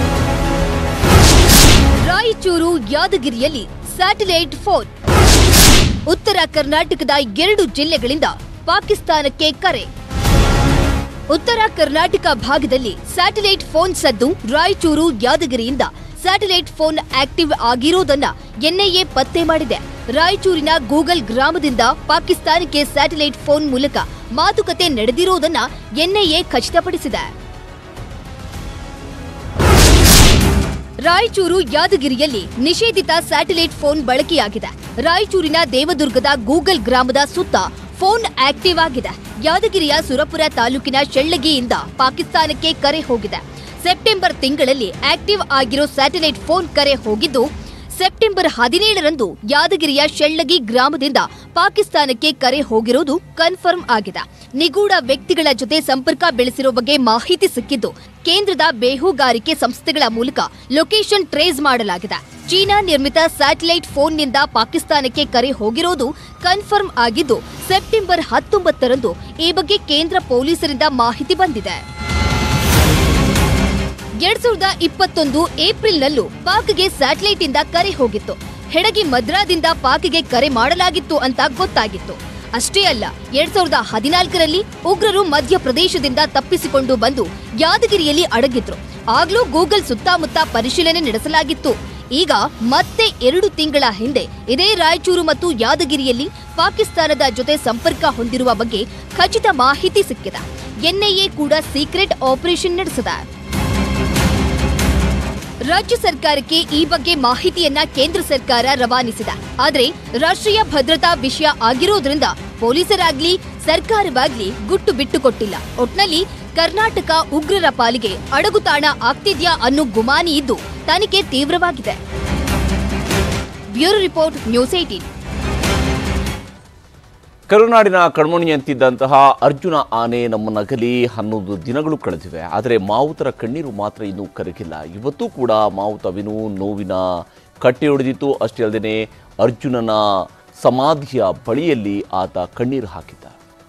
ರಾಯಚೂರು ಯಾದಗಿರಿಯಲ್ಲಿ ಸ್ಯಾಟಲೈಟ್ ಫೋನ್ ಉತ್ತರ ಕರ್ನಾಟಕದ ಎರಡು ಜಿಲ್ಲೆಗಳಿಂದ ಪಾಕಿಸ್ತಾನಕ್ಕೆ ಕರೆ ಉತ್ತರ ಕರ್ನಾಟಕ ಭಾಗದಲ್ಲಿ ಸ್ಯಾಟಲೈಟ್ ಫೋನ್ ಸದ್ದು ರಾಯಚೂರು ಯಾದಗಿರಿಯಿಂದ ಸ್ಯಾಟಲೈಟ್ ಫೋನ್ ಆಕ್ಟಿವ್ ಆಗಿರೋದನ್ನ ಎನ್ಐಎ ಪತ್ತೆ ಮಾಡಿದೆ ರಾಯಚೂರಿನ ಗೂಗಲ್ ಗ್ರಾಮದಿಂದ ಪಾಕಿಸ್ತಾನಕ್ಕೆ ಸ್ಯಾಟಲೈಟ್ ಫೋನ್ ಮೂಲಕ ಮಾತುಕತೆ ನಡೆದಿರೋದನ್ನ ಎನ್ಐಎ ಖಚಿತಪಡಿಸಿದೆ ರಾಯಚೂರು ಯಾದಗಿರಿಯಲ್ಲಿ ನಿಷೇಧಿತ ಸ್ಯಾಟಲೈಟ್ ಫೋನ್ ಬಳಕೆಯಾಗಿದೆ ರಾಯಚೂರಿನ ದೇವದುರ್ಗದ ಗೂಗಲ್ ಗ್ರಾಮದ ಸುತ್ತ ಫೋನ್ ಆಕ್ಟಿವ್ ಆಗಿದೆ ಯಾದಗಿರಿಯ ಸುರಪುರ ತಾಲೂಕಿನ ಶೆಳ್ಳಗಿಯಿಂದ ಪಾಕಿಸ್ತಾನಕ್ಕೆ ಕರೆ ಹೋಗಿದೆ ಸೆಪ್ಟೆಂಬರ್ ತಿಂಗಳಲ್ಲಿ ಆಕ್ಟಿವ್ ಆಗಿರೋ ಸ್ಯಾಟಲೈಟ್ ಫೋನ್ ಕರೆ ಹೋಗಿದ್ದು ಸೆಪ್ಟೆಂಬರ್ ಹದಿನೇಳರಂದು ಯಾದಗಿರಿಯ ಶೆಳ್ಳಗಿ ಗ್ರಾಮದಿಂದ ಪಾಕಿಸ್ತಾನಕ್ಕೆ ಕರೆ ಹೋಗಿರೋದು ಕನ್ಫರ್ಮ್ ಆಗಿದೆ ನಿಗೂಢ ವ್ಯಕ್ತಿಗಳ ಜೊತೆ ಸಂಪರ್ಕ ಬೆಳೆಸಿರೋ ಬಗ್ಗೆ ಮಾಹಿತಿ ಸಿಕ್ಕಿದ್ದು ಕೇಂದ್ರದ ಬೇಹುಗಾರಿಕೆ ಸಂಸ್ಥೆಗಳ ಮೂಲಕ ಲೊಕೇಶನ್ ಟ್ರೇಸ್ ಮಾಡಲಾಗಿದೆ ಚೀನಾ ನಿರ್ಮಿತ ಸ್ಯಾಟಲೈಟ್ ಫೋನ್ನಿಂದ ಪಾಕಿಸ್ತಾನಕ್ಕೆ ಕರೆ ಹೋಗಿರೋದು ಕನ್ಫರ್ಮ್ ಆಗಿದ್ದು ಸೆಪ್ಟೆಂಬರ್ ಹತ್ತೊಂಬತ್ತರಂದು ಈ ಬಗ್ಗೆ ಕೇಂದ್ರ ಪೊಲೀಸರಿಂದ ಮಾಹಿತಿ ಬಂದಿದೆ ಎರಡ್ ಸಾವಿರದ ಇಪ್ಪತ್ತೊಂದು ಏಪ್ರಿಲ್ನಲ್ಲೂ ಪಾಕ್ಗೆ ಸ್ಯಾಟಲೈಟ್ ಇಂದ ಕರೆ ಹೋಗಿತ್ತು ಹೆಡಗಿ ಮದ್ರಾದಿಂದ ಪಾಕ್ಗೆ ಕರೆ ಮಾಡಲಾಗಿತ್ತು ಅಂತ ಗೊತ್ತಾಗಿತ್ತು ಅಷ್ಟೇ ಅಲ್ಲ ಎರಡ್ ಸಾವಿರದ ಹದಿನಾಲ್ಕರಲ್ಲಿ ಉಗ್ರರು ಮಧ್ಯಪ್ರದೇಶದಿಂದ ತಪ್ಪಿಸಿಕೊಂಡು ಬಂದು ಯಾದಗಿರಿಯಲ್ಲಿ ಅಡಗಿದ್ರು ಆಗ್ಲೂ ಗೂಗಲ್ ಸುತ್ತಮುತ್ತ ಪರಿಶೀಲನೆ ನಡೆಸಲಾಗಿತ್ತು ಈಗ ಮತ್ತೆ ಎರಡು ತಿಂಗಳ ಹಿಂದೆ ಇದೇ ರಾಯಚೂರು ಮತ್ತು ಯಾದಗಿರಿಯಲ್ಲಿ ಪಾಕಿಸ್ತಾನದ ಜೊತೆ ಸಂಪರ್ಕ ಹೊಂದಿರುವ ಬಗ್ಗೆ ಖಚಿತ ಮಾಹಿತಿ ಸಿಕ್ಕಿದೆ ಎನ್ಐಎ ಕೂಡ ಸೀಕ್ರೆಟ್ ಆಪರೇಷನ್ ನಡೆಸಿದೆ ರಾಜ್ಯ ಸರ್ಕಾರಕ್ಕೆ ಈ ಬಗ್ಗೆ ಮಾಹಿತಿಯನ್ನ ಕೇಂದ್ರ ಸರ್ಕಾರ ರವಾನಿಸಿದೆ ಆದ್ರೆ ರಾಷ್ಟ್ರೀಯ ಭದ್ರತಾ ವಿಷಯ ಆಗಿರೋದ್ರಿಂದ ಪೊಲೀಸರಾಗ್ಲಿ ಸರ್ಕಾರವಾಗ್ಲಿ ಗುಟ್ಟು ಬಿಟ್ಟು ಕೊಟ್ಟಿಲ್ಲ ಒಟ್ನಲ್ಲಿ ಕರ್ನಾಟಕ ಉಗ್ರರ ಪಾಲಿಗೆ ಅಡಗುತಾಣ ಆಗ್ತಿದ್ಯಾ ಅನ್ನೋ ಗುಮಾನಿ ಇದ್ದು ತನಿಖೆ ತೀವ್ರವಾಗಿದೆ ಬ್ಯೂರೋ ರಿಪೋರ್ಟ್ ನ್ಯೂಸ್ ಏಟೀನ್ ಕರುನಾಡಿನ ಕಣ್ಮಣಿಯಂತಿದ್ದಂತಹ ಅರ್ಜುನ ಆನೆ ನಮ್ಮ ನಗಲಿ ಹನ್ನೊಂದು ದಿನಗಳು ಕಳೆದಿವೆ ಆದರೆ ಮಾವುತರ ಕಣ್ಣೀರು ಮಾತ್ರ ಇನ್ನೂ ಕರಗಿಲ್ಲ ಇವತ್ತೂ ಕೂಡ ಮಾವುತ ವಿನು ನೋವಿನ ಕಟ್ಟೆ ಹೊಡೆದಿತ್ತು ಅಷ್ಟೇ ಅಲ್ಲದೆ ಅರ್ಜುನನ ಸಮಾಧಿಯ ಬಳಿಯಲ್ಲಿ ಆತ ಕಣ್ಣೀರು ಹಾಕಿದ್ದ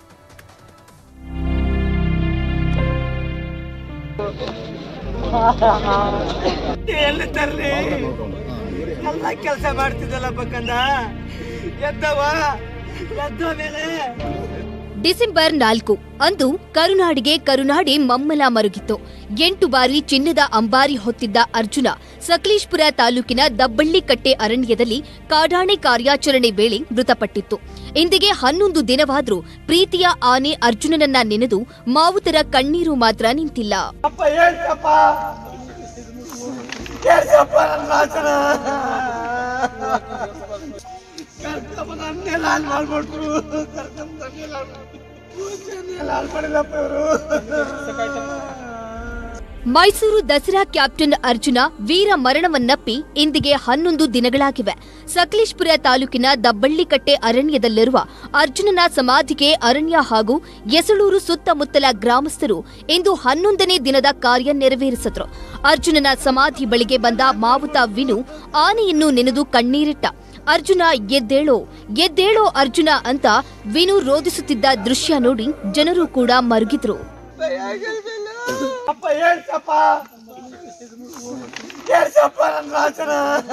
ಎಲ್ಲಿ ತರ್ಲಿ ಎಲ್ಲ ಕೆಲಸ ಮಾಡ್ತಿದ್ದಲ್ಲ ಬಕ್ಕಂದ ಎದ್ದವ ಎದ್ದ ಮೇಲೆ ಡಿಸೆಂಬರ್ ನಾಲ್ಕು ಅಂದು ಕರುನಾಡಿಗೆ ಕರುನಾಡಿ ಮಮ್ಮಲ ಮರುಗಿತ್ತು ಎಂಟು ಬಾರಿ ಚಿನ್ನದ ಅಂಬಾರಿ ಹೊತ್ತಿದ್ದ ಅರ್ಜುನ ಸಕಲೇಶ್ಪುರ ತಾಲೂಕಿನ ದಬ್ಬಳ್ಳಿಕಟ್ಟೆ ಅರಣ್ಯದಲ್ಲಿ ಕಾಡಾಣೆ ಕಾರ್ಯಾಚರಣೆ ವೇಳೆ ಮೃತಪಟ್ಟಿತ್ತು ಇಂದಿಗೆ ಹನ್ನೊಂದು ದಿನವಾದ್ರೂ ಪ್ರೀತಿಯ ಆನೆ ಅರ್ಜುನನನ್ನ ನೆನೆದು ಮಾವುತರ ಕಣ್ಣೀರು ಮಾತ್ರ ನಿಂತಿಲ್ಲ ಅಪ್ಪ ಹೇಳ್ತಪ್ಪ ಕೇಳ್ಸಪ್ಪ ನನ್ನ ವಾಸನ ಕರ್ಕಮ್ಮ ನನ್ನೆಲ್ಲ ಹಾಳು ಮಾಡ್ಬಿಟ್ರು ಕರ್ಕಮ್ಮ ನನ್ನೆಲ್ಲ ಹಾಳು ನನ್ನೆಲ್ಲ ಹಾಳು ಮಾಡಿದಪ್ಪ ಇವರು ಮೈಸೂರು ದಸರಾ ಕ್ಯಾಪ್ಟನ್ ಅರ್ಜುನ ವೀರ ಮರಣವನ್ನಪ್ಪಿ ಇಂದಿಗೆ ಹನ್ನೊಂದು ದಿನಗಳಾಗಿವೆ ಸಕಲೇಶ್ಪುರ ತಾಲೂಕಿನ ದಬ್ಬಳ್ಳಿಕಟ್ಟೆ ಅರಣ್ಯದಲ್ಲಿರುವ ಅರ್ಜುನನ ಸಮಾಧಿಗೆ ಅರಣ್ಯ ಹಾಗೂ ಯಸಳೂರು ಸುತ್ತಮುತ್ತಲ ಗ್ರಾಮಸ್ಥರು ಇಂದು ಹನ್ನೊಂದನೇ ದಿನದ ಕಾರ್ಯ ನೆರವೇರಿಸಿದ್ರು ಅರ್ಜುನನ ಸಮಾಧಿ ಬಳಿಗೆ ಬಂದ ಮಾವುತ ವಿನು ಆನೆಯನ್ನು ನೆನೆದು ಕಣ್ಣೀರಿಟ್ಟ ಅರ್ಜುನ ಎದ್ದೇಳೋ ಎದ್ದೇಳೋ ಅರ್ಜುನ ಅಂತ ವಿನು ರೋಧಿಸುತ್ತಿದ್ದ ದೃಶ್ಯ ನೋಡಿ ಜನರು ಕೂಡ ಮರುಗಿದ್ರು ಅಪ್ಪ ಹೇಳ್ತಪ್ಪ ಕೇಳ್ಸಪ್ಪ ನನ್ನ ವಾಸನ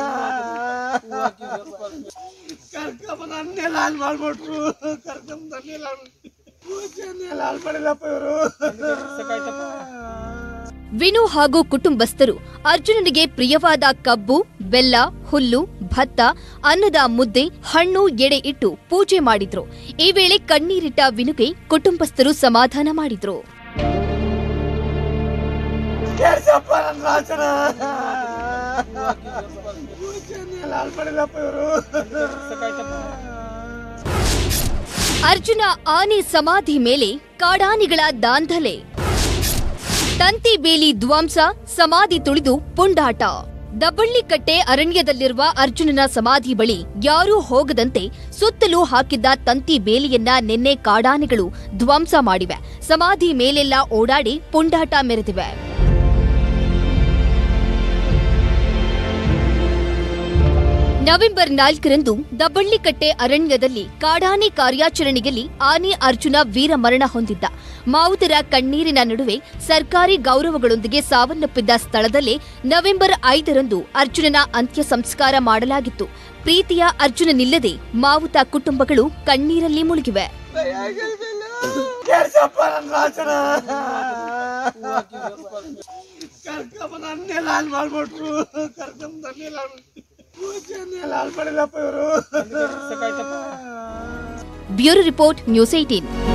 ಕರ್ಕಮ್ಮ ನನ್ನೆಲ್ಲ ಹಾಳು ಮಾಡ್ಬಿಟ್ರು ಕರ್ಕಮ್ಮ ನನ್ನೆಲ್ಲ ಹಾಳು ನನ್ನೆಲ್ಲ ಹಾಳು ಮಾಡಿದಪ್ಪ ಇವರು ವಿನು ಹಾಗೂ ಕುಟುಂಬಸ್ಥರು ಅರ್ಜುನನಿಗೆ ಪ್ರಿಯವಾದ ಕಬ್ಬು ಬೆಲ್ಲ ಹುಲ್ಲು ಭತ್ತ ಅನ್ನದ ಮುದ್ದೆ ಹಣ್ಣು ಎಡೆ ಇಟ್ಟು ಪೂಜೆ ಮಾಡಿದ್ರು ಈ ವೇಳೆ ಕಣ್ಣೀರಿಟ್ಟ ವಿನುಗೆ ಕುಟುಂಬಸ್ಥರು ಸಮಾಧಾನ ಮಾಡಿದ್ರು ಕೇಳ್ಸಪ್ಪ ನನ್ನ ವಾಸನ ನನ್ನೆಲ್ಲ ಹಾಳು ಮಾಡಿದಪ್ಪ ಇವರು ಅರ್ಜುನ ಆನೆ ಸಮಾಧಿ ಮೇಲೆ ಕಾಡಾನೆಗಳ ದಾಂಧಲೆ ತಂತಿ ಬೇಲಿ ಧ್ವಂಸ ಸಮಾಧಿ ತುಳಿದು ಪುಂಡಾಟ ದಬ್ಬಳ್ಳಿಕಟ್ಟೆ ಅರಣ್ಯದಲ್ಲಿರುವ ಅರ್ಜುನನ ಸಮಾಧಿ ಬಳಿ ಯಾರೂ ಹೋಗದಂತೆ ಸುತ್ತಲೂ ಹಾಕಿದ್ದ ತಂತಿ ಬೇಲಿಯನ್ನ ನಿನ್ನೆ ಕಾಡಾನೆಗಳು ಧ್ವಂಸ ಮಾಡಿವೆ ಸಮಾಧಿ ಮೇಲೆಲ್ಲ ಓಡಾಡಿ ಪುಂಡಾಟ ಮೆರೆದಿವೆ ನವೆಂಬರ್ ನಾಲ್ಕರಂದು ದಬ್ಬಳ್ಳಿಕಟ್ಟೆ ಅರಣ್ಯದಲ್ಲಿ ಕಾಡಾನೆ ಕಾರ್ಯಾಚರಣೆಯಲ್ಲಿ ಆನೆ ಅರ್ಜುನ ವೀರ ಮರಣ ಹೊಂದಿದ್ದ ಮಾವುತರ ಕಣ್ಣೀರಿನ ನಡುವೆ ಸರ್ಕಾರಿ ಗೌರವಗಳೊಂದಿಗೆ ಸಾವನ್ನಪ್ಪಿದ್ದ ಸ್ಥಳದಲ್ಲೇ ನವೆಂಬರ್ ಐದರಂದು ಅರ್ಜುನನ ಅಂತ್ಯ ಸಂಸ್ಕಾರ ಮಾಡಲಾಗಿತ್ತು ಪ್ರೀತಿಯ ಅರ್ಜುನನಿಲ್ಲದೆ ಮಾವುತ ಕುಟುಂಬಗಳು ಕಣ್ಣೀರಲ್ಲಿ ಮುಳುಗಿವೆ ಕೇಳ್ಸಪ್ಪ ನನ್ನ ವಾಸನ ಕರ್ಕಮ್ಮ ನನ್ನೆಲ್ಲ ಹಾಳು ಮಾಡ್ಬಿಟ್ರು ಕರ್ಕಮ್ಮ ನನ್ನೆಲ್ಲ ಹಾಳು ನನ್ನೆಲ್ಲ ಹಾಳು ಮಾಡಿದಪ್ಪ ಇವರು ಬ್ಯೂರೋ ರಿಪೋರ್ಟ್ ನ್ಯೂಸ್ ಏಟೀನ್